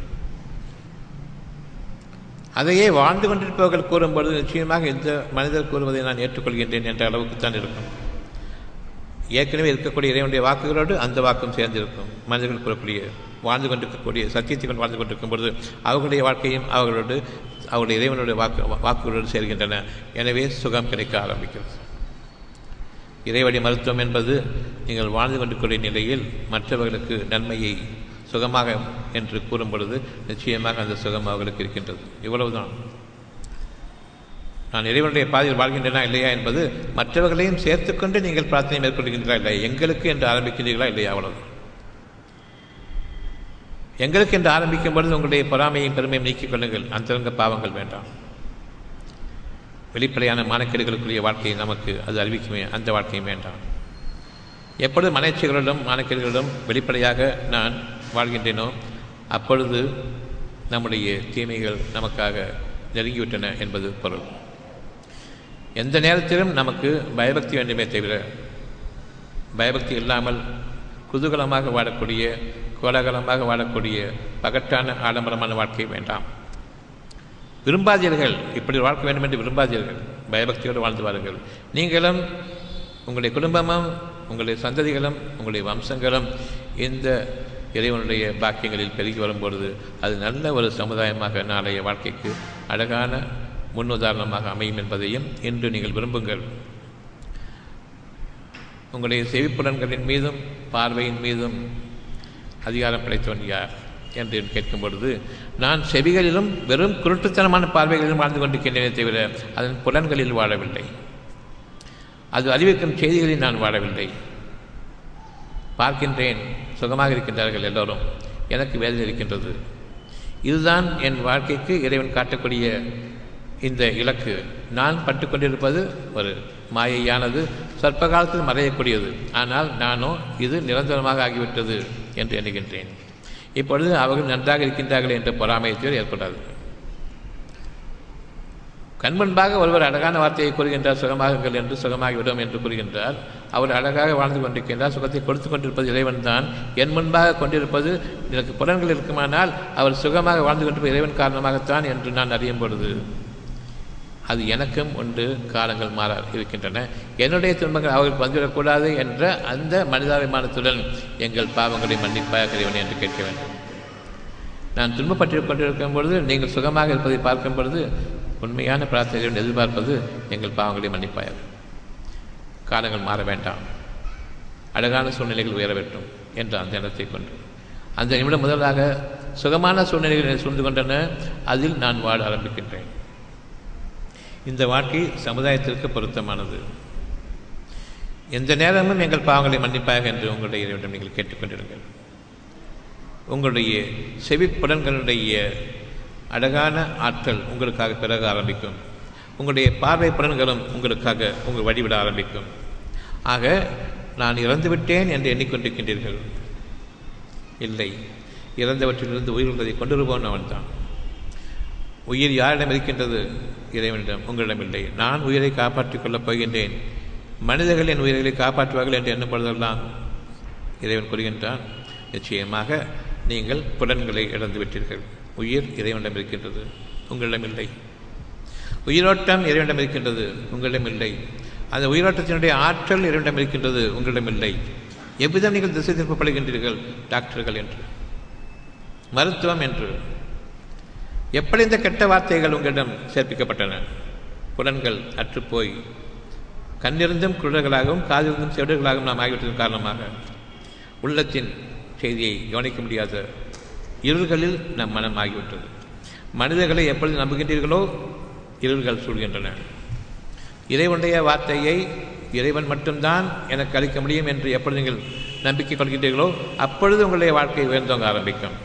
அதையே வாழ்ந்து கொண்டிருப்பவர்கள் கூறும்பொழுது நிச்சயமாக இந்த மனிதர் கூறுவதை நான் ஏற்றுக்கொள்கின்றேன் என்ற அளவுக்கு தான் இருக்கும் ஏற்கனவே இருக்கக்கூடிய இறைவனுடைய வாக்குகளோடு அந்த வாக்கும் சேர்ந்திருக்கும் மனிதர்கள் கூறக்கூடிய வாழ்ந்து கொண்டிருக்கக்கூடிய சத்தியத்தை கொண்டு வாழ்ந்து கொண்டிருக்கும் பொழுது அவர்களுடைய வாழ்க்கையும் அவர்களோடு அவருடைய இறைவனுடைய வாக்கு வாக்குகளோடு சேர்கின்றன எனவே சுகம் கிடைக்க ஆரம்பிக்கிறது இறைவழி மருத்துவம் என்பது நீங்கள் வாழ்ந்து கொண்டிருக்கூடிய நிலையில் மற்றவர்களுக்கு நன்மையை சுகமாக என்று கூறும் பொழுது நிச்சயமாக அந்த சுகம் அவர்களுக்கு இருக்கின்றது இவ்வளவுதான் நான் இறைவனுடைய பாதையில் வாழ்கின்றனா இல்லையா என்பது மற்றவர்களையும் சேர்த்துக்கொண்டு நீங்கள் பிரார்த்தனை மேற்கொள்கின்றீர்களா இல்லையா எங்களுக்கு என்று ஆரம்பிக்கின்றீர்களா இல்லையா அவ்வளவு எங்களுக்கு என்று ஆரம்பிக்கும் பொழுது உங்களுடைய பொறாமையும் பெருமையும் நீக்கிக் கொள்ளுங்கள் அந்தரங்க பாவங்கள் வேண்டாம் வெளிப்படையான மானக்கேடுகளுக்குரிய வாழ்க்கையை நமக்கு அது அறிவிக்குமே அந்த வாழ்க்கையும் வேண்டாம் எப்பொழுது மனைச்சிகளிடம் மானக்கேடுகளிடம் வெளிப்படையாக நான் வாழ்கின்றேனோ அப்பொழுது நம்முடைய தீமைகள் நமக்காக நெருங்கிவிட்டன என்பது பொருள் எந்த நேரத்திலும் நமக்கு பயபக்தி வேண்டுமே தவிர பயபக்தி இல்லாமல் குதூகலமாக வாழக்கூடிய கோலாகலமாக வாழக்கூடிய பகட்டான ஆடம்பரமான வாழ்க்கை வேண்டாம் விரும்பாதீர்கள் இப்படி வாழ்க்கை வேண்டும் என்று விரும்பாதீர்கள் பயபக்தியோடு வாழ்ந்து வாருங்கள் நீங்களும் உங்களுடைய குடும்பமும் உங்களுடைய சந்ததிகளும் உங்களுடைய வம்சங்களும் இந்த இறைவனுடைய பாக்கியங்களில் பெருகி வரும்பொழுது அது நல்ல ஒரு சமுதாயமாக நாளைய வாழ்க்கைக்கு அழகான முன்னுதாரணமாக அமையும் என்பதையும் இன்று நீங்கள் விரும்புங்கள் உங்களுடைய செவிப்புலன்களின் மீதும் பார்வையின் மீதும் அதிகாரம் படைத்தவன் யார் என்று கேட்கும் பொழுது நான் செவிகளிலும் வெறும் குருட்டுத்தனமான பார்வைகளிலும் வாழ்ந்து கொண்டிருக்கின்றேனே தவிர அதன் புலன்களில் வாழவில்லை அது அறிவிக்கும் செய்திகளில் நான் வாழவில்லை பார்க்கின்றேன் சுகமாக இருக்கின்றார்கள் எல்லோரும் எனக்கு வேதனை இருக்கின்றது இதுதான் என் வாழ்க்கைக்கு இறைவன் காட்டக்கூடிய இந்த இலக்கு நான் பட்டுக்கொண்டிருப்பது ஒரு மாயையானது சற்ப காலத்தில் மறையக்கூடியது ஆனால் நானோ இது நிரந்தரமாக ஆகிவிட்டது என்று எண்ணுகின்றேன் இப்பொழுது அவர்கள் நன்றாக இருக்கின்றார்கள் என்ற பொறாமையத்தில் ஏற்படாது கண்முன்பாக ஒருவர் அழகான வார்த்தையை கூறுகின்றார் சுகமாகுங்கள் என்று சுகமாகிவிடும் என்று கூறுகின்றார் அவர் அழகாக வாழ்ந்து கொண்டிருக்கின்றார் சுகத்தை கொடுத்து கொண்டிருப்பது இறைவன் தான் என் முன்பாக கொண்டிருப்பது எனக்கு புலன்கள் இருக்குமானால் அவர் சுகமாக வாழ்ந்து கொண்டிருப்பது இறைவன் காரணமாகத்தான் என்று நான் அறியும் பொழுது அது எனக்கும் உண்டு காலங்கள் மாற இருக்கின்றன என்னுடைய துன்பங்கள் அவர்களுக்கு வந்துவிடக்கூடாது என்ற அந்த மனிதாபிமானத்துடன் எங்கள் பாவங்களை மன்னிப்பாக இறைவன் என்று கேட்க வேண்டும் நான் துன்பப்பட்டு கொண்டிருக்கும் பொழுது நீங்கள் சுகமாக இருப்பதை பார்க்கும் பொழுது உண்மையான பிரார்த்தனையுடன் எதிர்பார்ப்பது எங்கள் பாவங்களை மன்னிப்பாயாக காலங்கள் மாற வேண்டாம் அழகான சூழ்நிலைகள் உயர வேண்டும் என்ற அந்த எண்ணத்தை கொண்டு அந்த நிமிடம் முதலாக சுகமான சூழ்நிலைகள் சூழ்ந்து கொண்டன அதில் நான் வாழ ஆரம்பிக்கின்றேன் இந்த வாழ்க்கை சமுதாயத்திற்கு பொருத்தமானது எந்த நேரமும் எங்கள் பாவங்களை மன்னிப்பாக என்று உங்களுடைய இறைவனிடம் நீங்கள் கேட்டுக்கொண்டிருங்கள் உங்களுடைய செவிப்புலன்களுடைய அழகான ஆற்றல் உங்களுக்காக பிறகு ஆரம்பிக்கும் உங்களுடைய பார்வை புலன்களும் உங்களுக்காக உங்கள் வழிவிட ஆரம்பிக்கும் ஆக நான் இறந்துவிட்டேன் என்று எண்ணிக்கொண்டிருக்கின்றீர்கள் இல்லை இறந்தவற்றிலிருந்து உயிர் உள்ளதை கொண்டிருப்பவன் அவன்தான் உயிர் யாரிடம் இருக்கின்றது இறைவனிடம் உங்களிடம் இல்லை நான் உயிரை காப்பாற்றிக் கொள்ளப் போகின்றேன் மனிதர்கள் என் உயிர்களை காப்பாற்றுவார்கள் என்று எண்ணப்படுவதெல்லாம் இறைவன் கூறுகின்றான் நிச்சயமாக நீங்கள் புலன்களை இழந்து விட்டீர்கள் உயிர் இறைவனிடம் இருக்கின்றது உங்களிடம் இல்லை உயிரோட்டம் இறைவனிடம் இருக்கின்றது உங்களிடம் இல்லை அந்த உயிரோட்டத்தினுடைய ஆற்றல் இறைவனிடம் இருக்கின்றது உங்களிடம் இல்லை எவ்விதம் நீங்கள் திசை திருப்பப்படுகின்றீர்கள் டாக்டர்கள் என்று மருத்துவம் என்று எப்படி இந்த கெட்ட வார்த்தைகள் உங்களிடம் சேர்ப்பிக்கப்பட்டன புலன்கள் அற்றுப்போய் கண்ணிருந்தும் குருடர்களாகவும் காதிருந்தும் செவிடர்களாகவும் நாம் ஆகிவிட்டதன் காரணமாக உள்ளத்தின் செய்தியை கவனிக்க முடியாத இருள்களில் நம் மனம் ஆகிவிட்டது மனிதர்களை எப்பொழுது நம்புகின்றீர்களோ இருள்கள் சூழ்கின்றன இறைவனுடைய வார்த்தையை இறைவன் மட்டும்தான் எனக்கு அளிக்க முடியும் என்று எப்பொழுது நீங்கள் நம்பிக்கை கொள்கின்றீர்களோ அப்பொழுது உங்களுடைய வாழ்க்கை உயர்ந்தவங்க ஆரம்பிக்கும்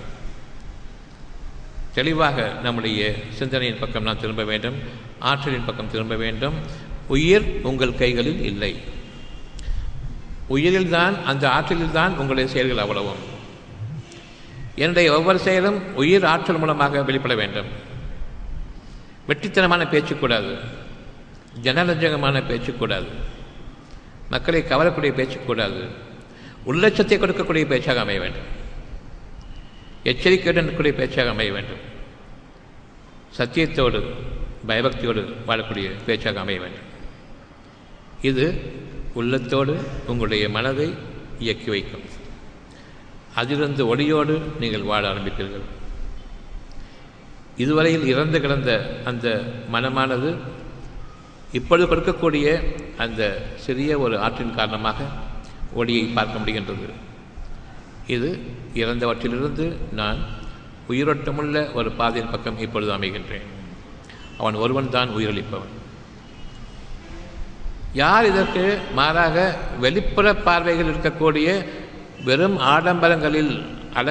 தெளிவாக நம்முடைய சிந்தனையின் பக்கம் நாம் திரும்ப வேண்டும் ஆற்றலின் பக்கம் திரும்ப வேண்டும் உயிர் உங்கள் கைகளில் இல்லை உயிரில்தான் அந்த ஆற்றலில்தான் உங்களுடைய செயல்கள் அவ்வளவும் என்னுடைய ஒவ்வொரு செயலும் உயிர் ஆற்றல் மூலமாக வெளிப்பட வேண்டும் வெற்றித்தனமான பேச்சு கூடாது ஜனரஞ்சகமான பேச்சு கூடாது மக்களை கவரக்கூடிய பேச்சு கூடாது உள்ளட்சத்தை கொடுக்கக்கூடிய பேச்சாக அமைய வேண்டும் எச்சரிக்கையுடன் இருக்கக்கூடிய பேச்சாக அமைய வேண்டும் சத்தியத்தோடு பயபக்தியோடு வாழக்கூடிய பேச்சாக அமைய வேண்டும் இது உள்ளத்தோடு உங்களுடைய மனதை இயக்கி வைக்கும் அதிலிருந்து ஒளியோடு நீங்கள் வாழ ஆரம்பிப்பீர்கள் இதுவரையில் இறந்து கிடந்த அந்த மனமானது இப்பொழுது கொடுக்கக்கூடிய அந்த சிறிய ஒரு ஆற்றின் காரணமாக ஒளியை பார்க்க முடிகின்றது இது இறந்தவற்றிலிருந்து நான் உயிரோட்டமுள்ள ஒரு பாதையின் பக்கம் இப்பொழுது அமைகின்றேன் அவன் ஒருவன் தான் உயிரளிப்பவன் யார் இதற்கு மாறாக வெளிப்புற பார்வைகள் இருக்கக்கூடிய வெறும் ஆடம்பரங்களில்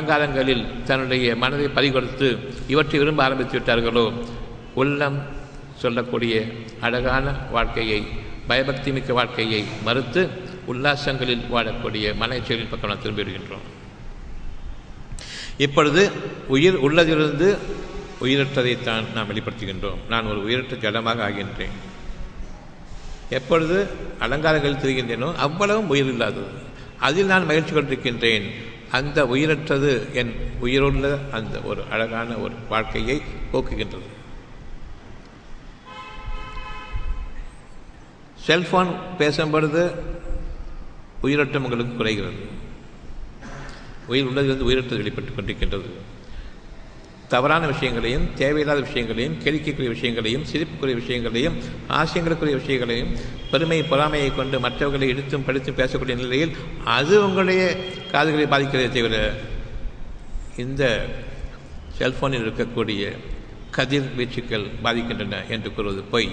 அலங்காரங்களில் தன்னுடைய மனதை பறிகொடுத்து இவற்றை விரும்ப ஆரம்பித்து விட்டார்களோ உள்ளம் சொல்லக்கூடிய அழகான வாழ்க்கையை பயபக்தி மிக்க வாழ்க்கையை மறுத்து உல்லாசங்களில் வாழக்கூடிய மனைச்சலின் பக்கம் நாம் திரும்பி வருகின்றோம் இப்பொழுது உயிர் உள்ளதிலிருந்து உயிரற்றதைத்தான் நாம் வெளிப்படுத்துகின்றோம் நான் ஒரு உயிரற்ற ஜடமாக ஆகின்றேன் எப்பொழுது அலங்காரங்களில் திரிகின்றேனோ அவ்வளவும் உயிர் இல்லாதது அதில் நான் மகிழ்ச்சி கொண்டிருக்கின்றேன் அந்த உயிரற்றது என் உயிருள்ள அந்த ஒரு அழகான ஒரு வாழ்க்கையை போக்குகின்றது செல்போன் பேசும் பொழுது உயிரோட்டம் உங்களுக்கு குறைகிறது உயிர் உள்ளதிலிருந்து உயிரற்றது வெளிப்பட்டு கொண்டிருக்கின்றது தவறான விஷயங்களையும் தேவையில்லாத விஷயங்களையும் கேளிக்கைக்குரிய விஷயங்களையும் சிரிப்புக்குரிய விஷயங்களையும் ஆசைங்களுக்குரிய விஷயங்களையும் பெருமை பொறாமையை கொண்டு மற்றவர்களை இழுத்தும் படித்தும் பேசக்கூடிய நிலையில் அது உங்களுடைய காதுகளை பாதிக்கிறதே தவிர இந்த செல்போனில் இருக்கக்கூடிய கதிர் வீச்சுக்கள் பாதிக்கின்றன என்று கூறுவது பொய்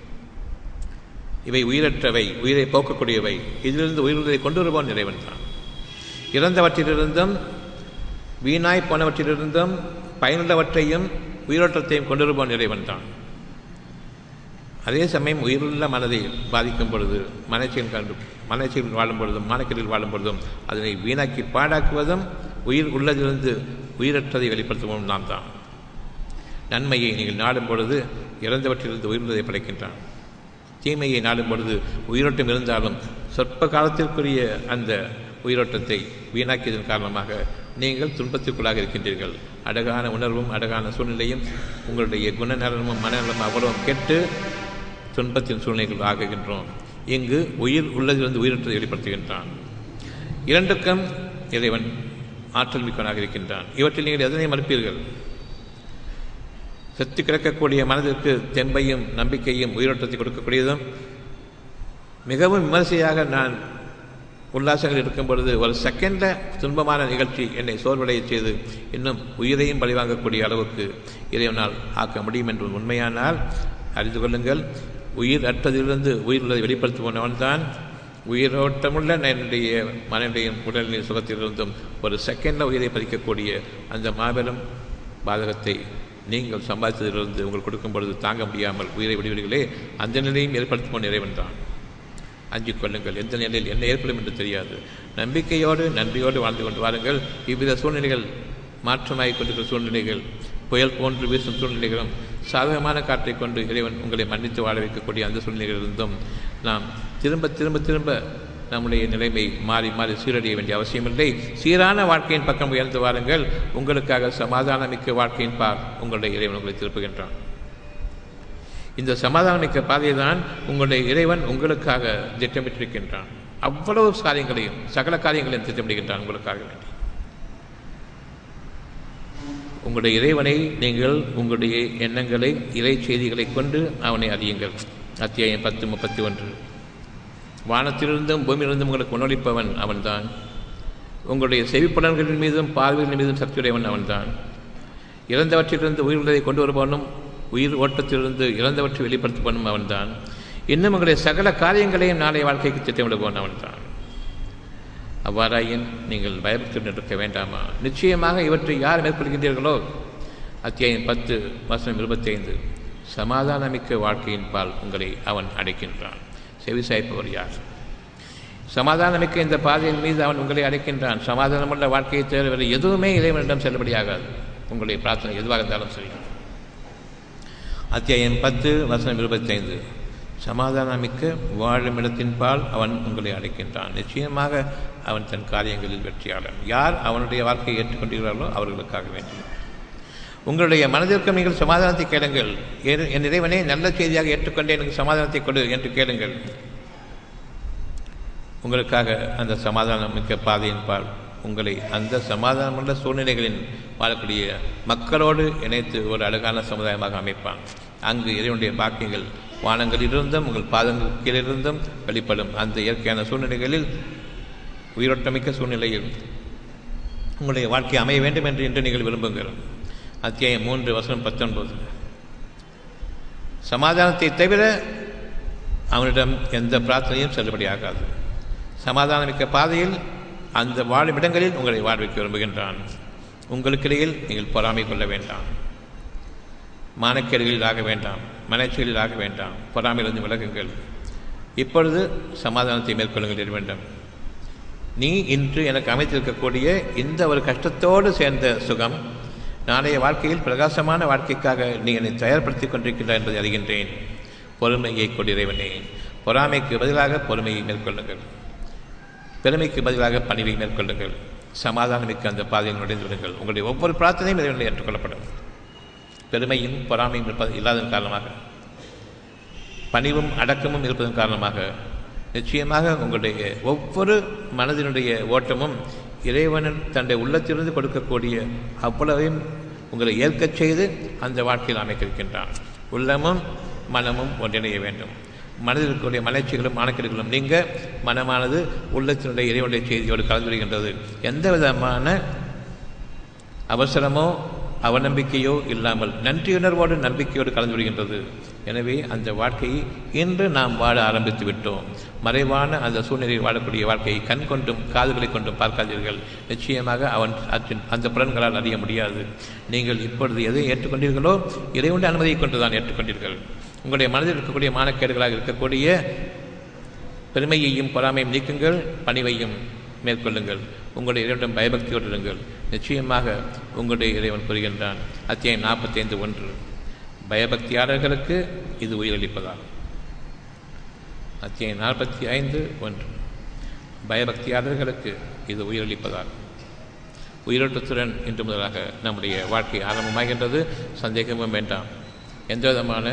இவை உயிரற்றவை உயிரை போக்கக்கூடியவை இதிலிருந்து உயிர்களை கொண்டு வருவோம் இறைவன் தான் இறந்தவற்றிலிருந்தும் வீணாய் போனவற்றிலிருந்தும் பயனுள்ளவற்றையும் உயிரோட்டத்தையும் கொண்டு வருவோம் இறைவன் தான் அதே சமயம் உயிருள்ள மனதை பாதிக்கும் பொழுது மனச்சியில் கண்டு மனச்சியில் வாழும் பொழுதும் மனக்கிரில் வாழும் பொழுதும் அதனை வீணாக்கி பாடாக்குவதும் உயிர் உள்ளதிலிருந்து உயிரற்றதை வெளிப்படுத்துவோம் நாம் தான் நன்மையை நீங்கள் நாடும் பொழுது இறந்தவற்றிலிருந்து உயிர்ந்ததை படைக்கின்றான் தீமையை நாடும் பொழுது உயிரோட்டம் இருந்தாலும் சொற்ப காலத்திற்குரிய அந்த உயிரோட்டத்தை வீணாக்கியதன் காரணமாக நீங்கள் துன்பத்திற்குள்ளாக இருக்கின்றீர்கள் அழகான உணர்வும் அழகான சூழ்நிலையும் உங்களுடைய குணநலமும் மனநலமும் அவ்வளவும் கெட்டு துன்பத்தின் சூழ்நிலைகள் ஆகுகின்றோம் இங்கு உயிர் உள்ளதிலிருந்து உயிரற்றதை வெளிப்படுத்துகின்றான் இரண்டுக்கும் இறைவன் ஆற்றல் மிக்கவனாக இருக்கின்றான் இவற்றில் நீங்கள் எதனை மறுப்பீர்கள் செத்து கிடக்கக்கூடிய மனதிற்கு தெம்பையும் நம்பிக்கையும் உயிரோட்டத்தை கொடுக்கக்கூடியதும் மிகவும் விமர்சையாக நான் உல்லாசங்கள் இருக்கும் பொழுது ஒரு செகண்டில் துன்பமான நிகழ்ச்சி என்னை சோர்வடைய செய்து இன்னும் உயிரையும் பழிவாங்கக்கூடிய அளவுக்கு இறைவனால் ஆக்க முடியும் என்று உண்மையானால் அறிந்து கொள்ளுங்கள் உயிர் அற்றதிலிருந்து உயிர் உள்ளதை வெளிப்படுத்துவனவன் தான் உயிரோட்டமுள்ள என்னுடைய மனநிலையும் உடல்நிலை சுகத்திலிருந்தும் ஒரு செகண்டில் உயிரை பறிக்கக்கூடிய அந்த மாபெரும் பாதகத்தை நீங்கள் சம்பாதித்ததிலிருந்து உங்களுக்கு கொடுக்கும் பொழுது தாங்க முடியாமல் உயிரை விடுவீர்களே அந்த நிலையும் ஏற்படுத்தும் இறைவன் தான் அஞ்சு கொள்ளுங்கள் எந்த நிலையில் என்ன ஏற்படும் என்று தெரியாது நம்பிக்கையோடு நன்றியோடு வாழ்ந்து கொண்டு வாருங்கள் இவ்வித சூழ்நிலைகள் மாற்றமாகிக் கொண்டிருக்கிற சூழ்நிலைகள் புயல் போன்று வீசும் சூழ்நிலைகளும் சாதகமான காற்றை கொண்டு இறைவன் உங்களை மன்னித்து வாழ வைக்கக்கூடிய அந்த சூழ்நிலைகளிலிருந்தும் நாம் திரும்ப திரும்ப திரும்ப நம்முடைய நிலைமை மாறி மாறி சீரடைய வேண்டிய அவசியமில்லை சீரான வாழ்க்கையின் பக்கம் உயர்ந்து வாருங்கள் உங்களுக்காக சமாதானமிக்க வாழ்க்கையின் பார் உங்களுடைய இறைவன் உங்களை திருப்புகின்றான் இந்த சமாதானமிக்க பாதையை தான் உங்களுடைய இறைவன் உங்களுக்காக திட்டமிட்டிருக்கின்றான் அவ்வளவு காரியங்களையும் சகல காரியங்களையும் திட்டமிடுகின்றான் உங்களுக்காக வேண்டி உங்களுடைய இறைவனை நீங்கள் உங்களுடைய எண்ணங்களை இறை செய்திகளை கொண்டு அவனை அறியுங்கள் அத்தியாயம் பத்து முப்பத்தி ஒன்று வானத்திலிருந்தும் பூமியிலிருந்தும் உங்களுக்கு உணவளிப்பவன் அவன்தான் உங்களுடைய செவிப்புலன்களின் மீதும் பார்வைகளின் மீதும் சக்தியுடையவன் அவன்தான் இறந்தவற்றிலிருந்து உயிர் உள்ளதை கொண்டு வருபவனும் உயிர் ஓட்டத்திலிருந்து இறந்தவற்றை வெளிப்படுத்துபவனும் அவன்தான் இன்னும் உங்களுடைய சகல காரியங்களையும் நாளைய வாழ்க்கைக்கு திட்டமிடுபவன் அவன்தான் அவ்வாறாயின் நீங்கள் பயபக்தியுடன் இருக்க வேண்டாமா நிச்சயமாக இவற்றை யார் மேற்கொள்கின்றீர்களோ அத்தியாயம் பத்து வசனம் இருபத்தைந்து சமாதானமிக்க வாழ்க்கையின் பால் உங்களை அவன் அடைக்கின்றான் செவிசாய்ப்பவர் யார் சமாதானமிக்க இந்த பாதையின் மீது அவன் உங்களை அடைக்கின்றான் சமாதானமுள்ள வாழ்க்கையை தவிர வேறு எதுவுமே இறைவனிடம் செல்லுபடியாகாது உங்களுடைய பிரார்த்தனை எதுவாக இருந்தாலும் சரி அத்தியாயம் பத்து வசனம் இருபத்தைந்து சமாதானமிக்க வாழும் இடத்தின் பால் அவன் உங்களை அழைக்கின்றான் நிச்சயமாக அவன் தன் காரியங்களில் வெற்றியாளன் யார் அவனுடைய வாழ்க்கையை ஏற்றுக்கொண்டிருக்கிறார்களோ அவர்களுக்காக வேண்டி உங்களுடைய மனதிற்கும் நீங்கள் சமாதானத்தை கேளுங்கள் என் இறைவனே நல்ல செய்தியாக ஏற்றுக்கொண்டே எனக்கு சமாதானத்தை கொடு என்று கேளுங்கள் உங்களுக்காக அந்த சமாதானமிக்க பாதையின் பால் உங்களை அந்த சமாதானமுள்ள சூழ்நிலைகளின் வாழக்கூடிய மக்களோடு இணைத்து ஒரு அழகான சமுதாயமாக அமைப்பான் அங்கு இறைவனுடைய பாக்கியங்கள் வானங்களிலிருந்தும் உங்கள் பாதங்கள் கீழிருந்தும் வெளிப்படும் அந்த இயற்கையான சூழ்நிலைகளில் உயிரோட்டமிக்க சூழ்நிலையில் உங்களுடைய வாழ்க்கை அமைய வேண்டும் என்று இன்று நீங்கள் விரும்புங்கள் அத்தியாயம் மூன்று வசனம் பத்தொன்பது சமாதானத்தை தவிர அவனிடம் எந்த பிரார்த்தனையும் செல்லுபடியாகாது சமாதானமிக்க பாதையில் அந்த வாழும் இடங்களில் உங்களை வாழ்விக்க விரும்புகின்றான் உங்களுக்கிடையில் நீங்கள் பொறாமை கொள்ள வேண்டாம் மானக்கேடுகளில் ஆக வேண்டாம் மனச்செயலில் ஆக வேண்டாம் பொறாமையிலிருந்து விலகுங்கள் இப்பொழுது சமாதானத்தை மேற்கொள்ளுங்கள் வேண்டும் நீ இன்று எனக்கு அமைத்திருக்கக்கூடிய இந்த ஒரு கஷ்டத்தோடு சேர்ந்த சுகம் நாளைய வாழ்க்கையில் பிரகாசமான வாழ்க்கைக்காக நீ என்னை தயார்படுத்திக் கொண்டிருக்கின்றாய் என்பதை அறிகின்றேன் பொறுமையை கொண்டிறைவனே பொறாமைக்கு பதிலாக பொறுமையை மேற்கொள்ளுங்கள் பெருமைக்கு பதிலாக பணிவை மேற்கொள்ளுங்கள் சமாதானமிக்க அந்த பாதையில் நுழைந்து விடுங்கள் உங்களுடைய ஒவ்வொரு பிரார்த்தனையும் இறைவனில் ஏற்றுக்கொள்ளப்படும் பெருமையும் பொறாமையும் இருப்பது இல்லாததன் காரணமாக பணிவும் அடக்கமும் இருப்பதன் காரணமாக நிச்சயமாக உங்களுடைய ஒவ்வொரு மனதினுடைய ஓட்டமும் இறைவனின் தன்னுடைய உள்ளத்திலிருந்து கொடுக்கக்கூடிய அவ்வளவையும் உங்களை ஏற்கச் செய்து அந்த வாழ்க்கையில் அமைத்திருக்கின்றான் உள்ளமும் மனமும் ஒன்றிணைய வேண்டும் மனதில் இருக்கக்கூடிய மலர்ச்சிகளும் மானக்கெடுகளும் நீங்க மனமானது உள்ளத்தினுடைய இறைவனுடைய செய்தியோடு கலந்துரைகின்றது எந்த விதமான அவசரமோ அவநம்பிக்கையோ இல்லாமல் நன்றியுணர்வோடு நம்பிக்கையோடு கலந்து விடுகின்றது எனவே அந்த வாழ்க்கையை இன்று நாம் வாழ ஆரம்பித்து விட்டோம் மறைவான அந்த சூழ்நிலையில் வாழக்கூடிய வாழ்க்கையை கண் கொண்டும் காதுகளை கொண்டும் பார்க்காதீர்கள் நிச்சயமாக அவன் அந்த புலன்களால் அறிய முடியாது நீங்கள் இப்பொழுது எதை ஏற்றுக்கொண்டீர்களோ இறைவனுடைய அனுமதியை கொண்டு தான் ஏற்றுக்கொண்டீர்கள் உங்களுடைய மனதில் இருக்கக்கூடிய மானக்கேடுகளாக இருக்கக்கூடிய பெருமையையும் பொறாமையும் நீக்குங்கள் பணிவையும் மேற்கொள்ளுங்கள் உங்களுடைய இறைவனிடம் பயபக்தியோடு இருங்கள் நிச்சயமாக உங்களுடைய இறைவன் கூறுகின்றான் அத்தியாயம் நாற்பத்தி ஐந்து ஒன்று பயபக்தியாளர்களுக்கு இது உயிரளிப்பதாகும் அத்தியாயம் நாற்பத்தி ஐந்து ஒன்று பயபக்தியாளர்களுக்கு இது உயிரளிப்பதாகும் உயிரோட்டத்துடன் இன்று முதலாக நம்முடைய வாழ்க்கை ஆரம்பமாகின்றது சந்தேகமும் வேண்டாம் எந்த விதமான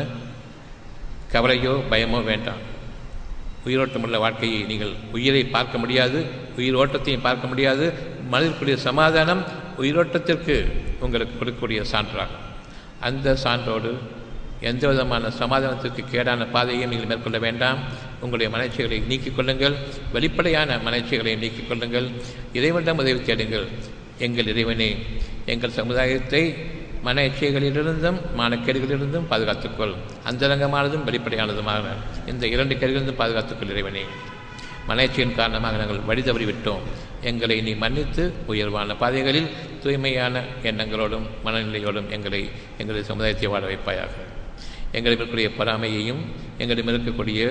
கவலையோ பயமோ வேண்டாம் உயிரோட்டமுள்ள வாழ்க்கையை நீங்கள் உயிரை பார்க்க முடியாது உயிரோட்டத்தையும் பார்க்க முடியாது மனதிற்குரிய சமாதானம் உயிரோட்டத்திற்கு உங்களுக்கு கொடுக்கக்கூடிய சான்றாகும் அந்த சான்றோடு எந்த விதமான சமாதானத்திற்கு கேடான பாதையையும் நீங்கள் மேற்கொள்ள வேண்டாம் உங்களுடைய மனர்ச்சிகளை நீக்கிக் கொள்ளுங்கள் வெளிப்படையான மனர்ச்சிகளை நீக்கிக் கொள்ளுங்கள் இறைவனிடம் உதவி தேடுங்கள் எங்கள் இறைவனே எங்கள் சமுதாயத்தை மன எச்சைகளிலிருந்தும் மானக்கேடுகளிலிருந்தும் பாதுகாத்துக்கொள் அந்தரங்கமானதும் வெளிப்படையானதுமான இந்த இரண்டு கேடுகளிலிருந்தும் பாதுகாத்துக்கொள் இறைவனே மனேச்சையின் காரணமாக நாங்கள் வழி தவறிவிட்டோம் எங்களை நீ மன்னித்து உயர்வான பாதைகளில் தூய்மையான எண்ணங்களோடும் மனநிலையோடும் எங்களை எங்களுடைய சமுதாயத்தை வாழ வைப்பாயாக எங்களிடம் இருக்கக்கூடிய பொறாமையையும் எங்களிடம் இருக்கக்கூடிய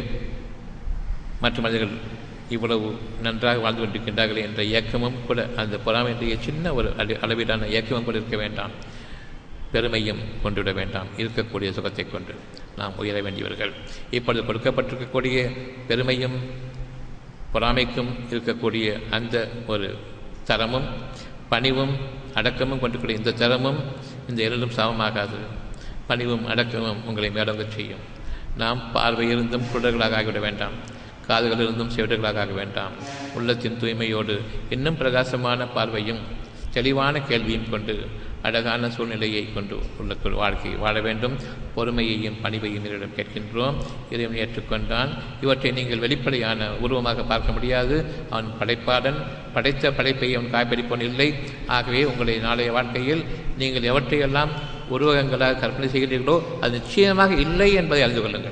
மற்ற மனிதர்கள் இவ்வளவு நன்றாக வாழ்ந்து கொண்டிருக்கின்றார்கள் என்ற இயக்கமும் கூட அந்த பொறாமையுடைய சின்ன ஒரு அளவிலான இயக்கமும் கூட இருக்க வேண்டாம் பெருமையும் கொண்டுவிட வேண்டாம் இருக்கக்கூடிய சுகத்தை கொண்டு நாம் உயர வேண்டியவர்கள் இப்பொழுது கொடுக்கப்பட்டிருக்கக்கூடிய பெருமையும் பொறாமைக்கும் இருக்கக்கூடிய அந்த ஒரு தரமும் பணிவும் அடக்கமும் கொண்டிருக்கூடிய இந்த தரமும் இந்த இரண்டும் சமமாகாது பணிவும் அடக்கமும் உங்களை மேலோங்கச் செய்யும் நாம் பார்வையிருந்தும் குருடர்களாக ஆகிவிட வேண்டாம் காதுகளிலிருந்தும் செவிடர்களாக ஆக வேண்டாம் உள்ளத்தின் தூய்மையோடு இன்னும் பிரகாசமான பார்வையும் தெளிவான கேள்வியும் கொண்டு அழகான சூழ்நிலையை கொண்டு உள்ள வாழ்க்கை வாழ வேண்டும் பொறுமையையும் பணிவையும் இவரிடம் கேட்கின்றோம் இறைவன் ஏற்றுக்கொண்டான் இவற்றை நீங்கள் வெளிப்படையான உருவமாக பார்க்க முடியாது அவன் படைப்பாளன் படைத்த படைப்பை அவன் காய்படிப்பவன் இல்லை ஆகவே உங்களுடைய நாளைய வாழ்க்கையில் நீங்கள் எவற்றையெல்லாம் உருவகங்களாக கற்பனை செய்கிறீர்களோ அது நிச்சயமாக இல்லை என்பதை அறிந்து கொள்ளுங்கள்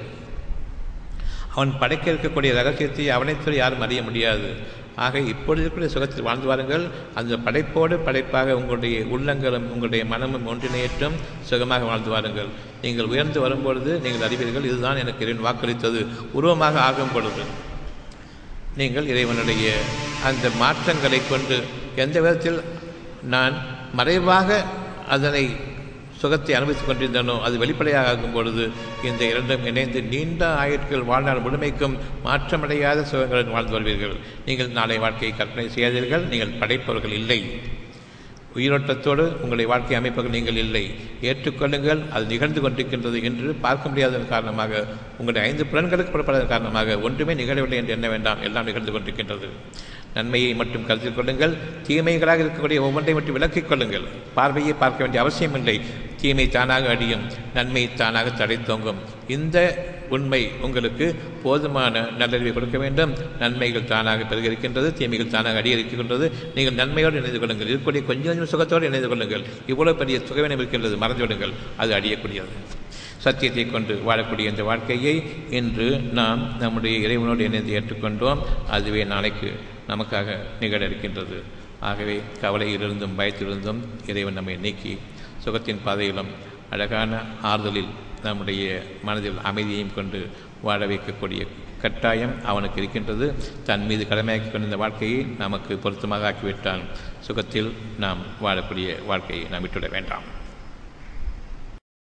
அவன் படைக்க இருக்கக்கூடிய ரகசியத்தை அவனைத்துறை யாரும் அறிய முடியாது ஆக இப்பொழுது இருக்கக்கூடிய சுகத்தில் வாழ்ந்து வாருங்கள் அந்த படைப்போடு படைப்பாக உங்களுடைய உள்ளங்களும் உங்களுடைய மனமும் ஒன்றிணையற்றும் சுகமாக வாழ்ந்து வாருங்கள் நீங்கள் உயர்ந்து வரும்பொழுது நீங்கள் அறிவீர்கள் இதுதான் எனக்கு இறைவன் வாக்களித்தது உருவமாக ஆகும் பொழுது நீங்கள் இறைவனுடைய அந்த மாற்றங்களை கொண்டு எந்த விதத்தில் நான் மறைவாக அதனை சுகத்தை அனுபவித்துக் கொண்டிருந்தனோ அது வெளிப்படையாக ஆகும் பொழுது இந்த இரண்டும் இணைந்து நீண்ட ஆயுட்கள் வாழ்நாள் முழுமைக்கும் மாற்றமடையாத சுகங்களுடன் வாழ்ந்து வருவீர்கள் நீங்கள் நாளை வாழ்க்கையை கற்பனை செய்யாதீர்கள் நீங்கள் படைப்பவர்கள் இல்லை உயிரோட்டத்தோடு உங்களுடைய வாழ்க்கை அமைப்புகள் நீங்கள் இல்லை ஏற்றுக்கொள்ளுங்கள் அது நிகழ்ந்து கொண்டிருக்கின்றது என்று பார்க்க முடியாததன் காரணமாக உங்களுடைய ஐந்து புலன்களுக்கு புறப்படாததன் காரணமாக ஒன்றுமே நிகழவில்லை என்று எண்ண வேண்டாம் எல்லாம் நிகழ்ந்து கொண்டிருக்கின்றது நன்மையை மட்டும் கருத்தில் கொள்ளுங்கள் தீமைகளாக இருக்கக்கூடிய ஒவ்வொன்றை மட்டும் விலக்கிக் கொள்ளுங்கள் பார்வையை பார்க்க வேண்டிய அவசியமில்லை தீமை தானாக அடியும் நன்மை தானாக தடை தோங்கும் இந்த உண்மை உங்களுக்கு போதுமான நல்லறிவை கொடுக்க வேண்டும் நன்மைகள் தானாக பெருகிருக்கின்றது தீமைகள் தானாக அடியிருக்கின்றது நீங்கள் நன்மையோடு இணைந்து கொள்ளுங்கள் இருக்கக்கூடிய கொஞ்சம் கொஞ்சம் சுகத்தோடு இணைந்து கொள்ளுங்கள் இவ்வளவு பெரிய சுகவினம் இருக்கின்றது மறந்து விடுங்கள் அது அடியக்கூடியது சத்தியத்தை கொண்டு வாழக்கூடிய இந்த வாழ்க்கையை இன்று நாம் நம்முடைய இறைவனோடு இணைந்து ஏற்றுக்கொண்டோம் அதுவே நாளைக்கு நமக்காக நிகழ இருக்கின்றது ஆகவே கவலையிலிருந்தும் பயத்திலிருந்தும் இறைவன் நம்மை நீக்கி சுகத்தின் பாதையிலும் அழகான ஆறுதலில் நம்முடைய மனதில் அமைதியையும் கொண்டு வாழ வைக்கக்கூடிய கட்டாயம் அவனுக்கு இருக்கின்றது தன் மீது கடமையாக்கி கொண்டிருந்த வாழ்க்கையை நமக்கு பொருத்தமாக ஆக்கிவிட்டான் சுகத்தில் நாம் வாழக்கூடிய வாழ்க்கையை நாம் விட்டுவிட வேண்டாம்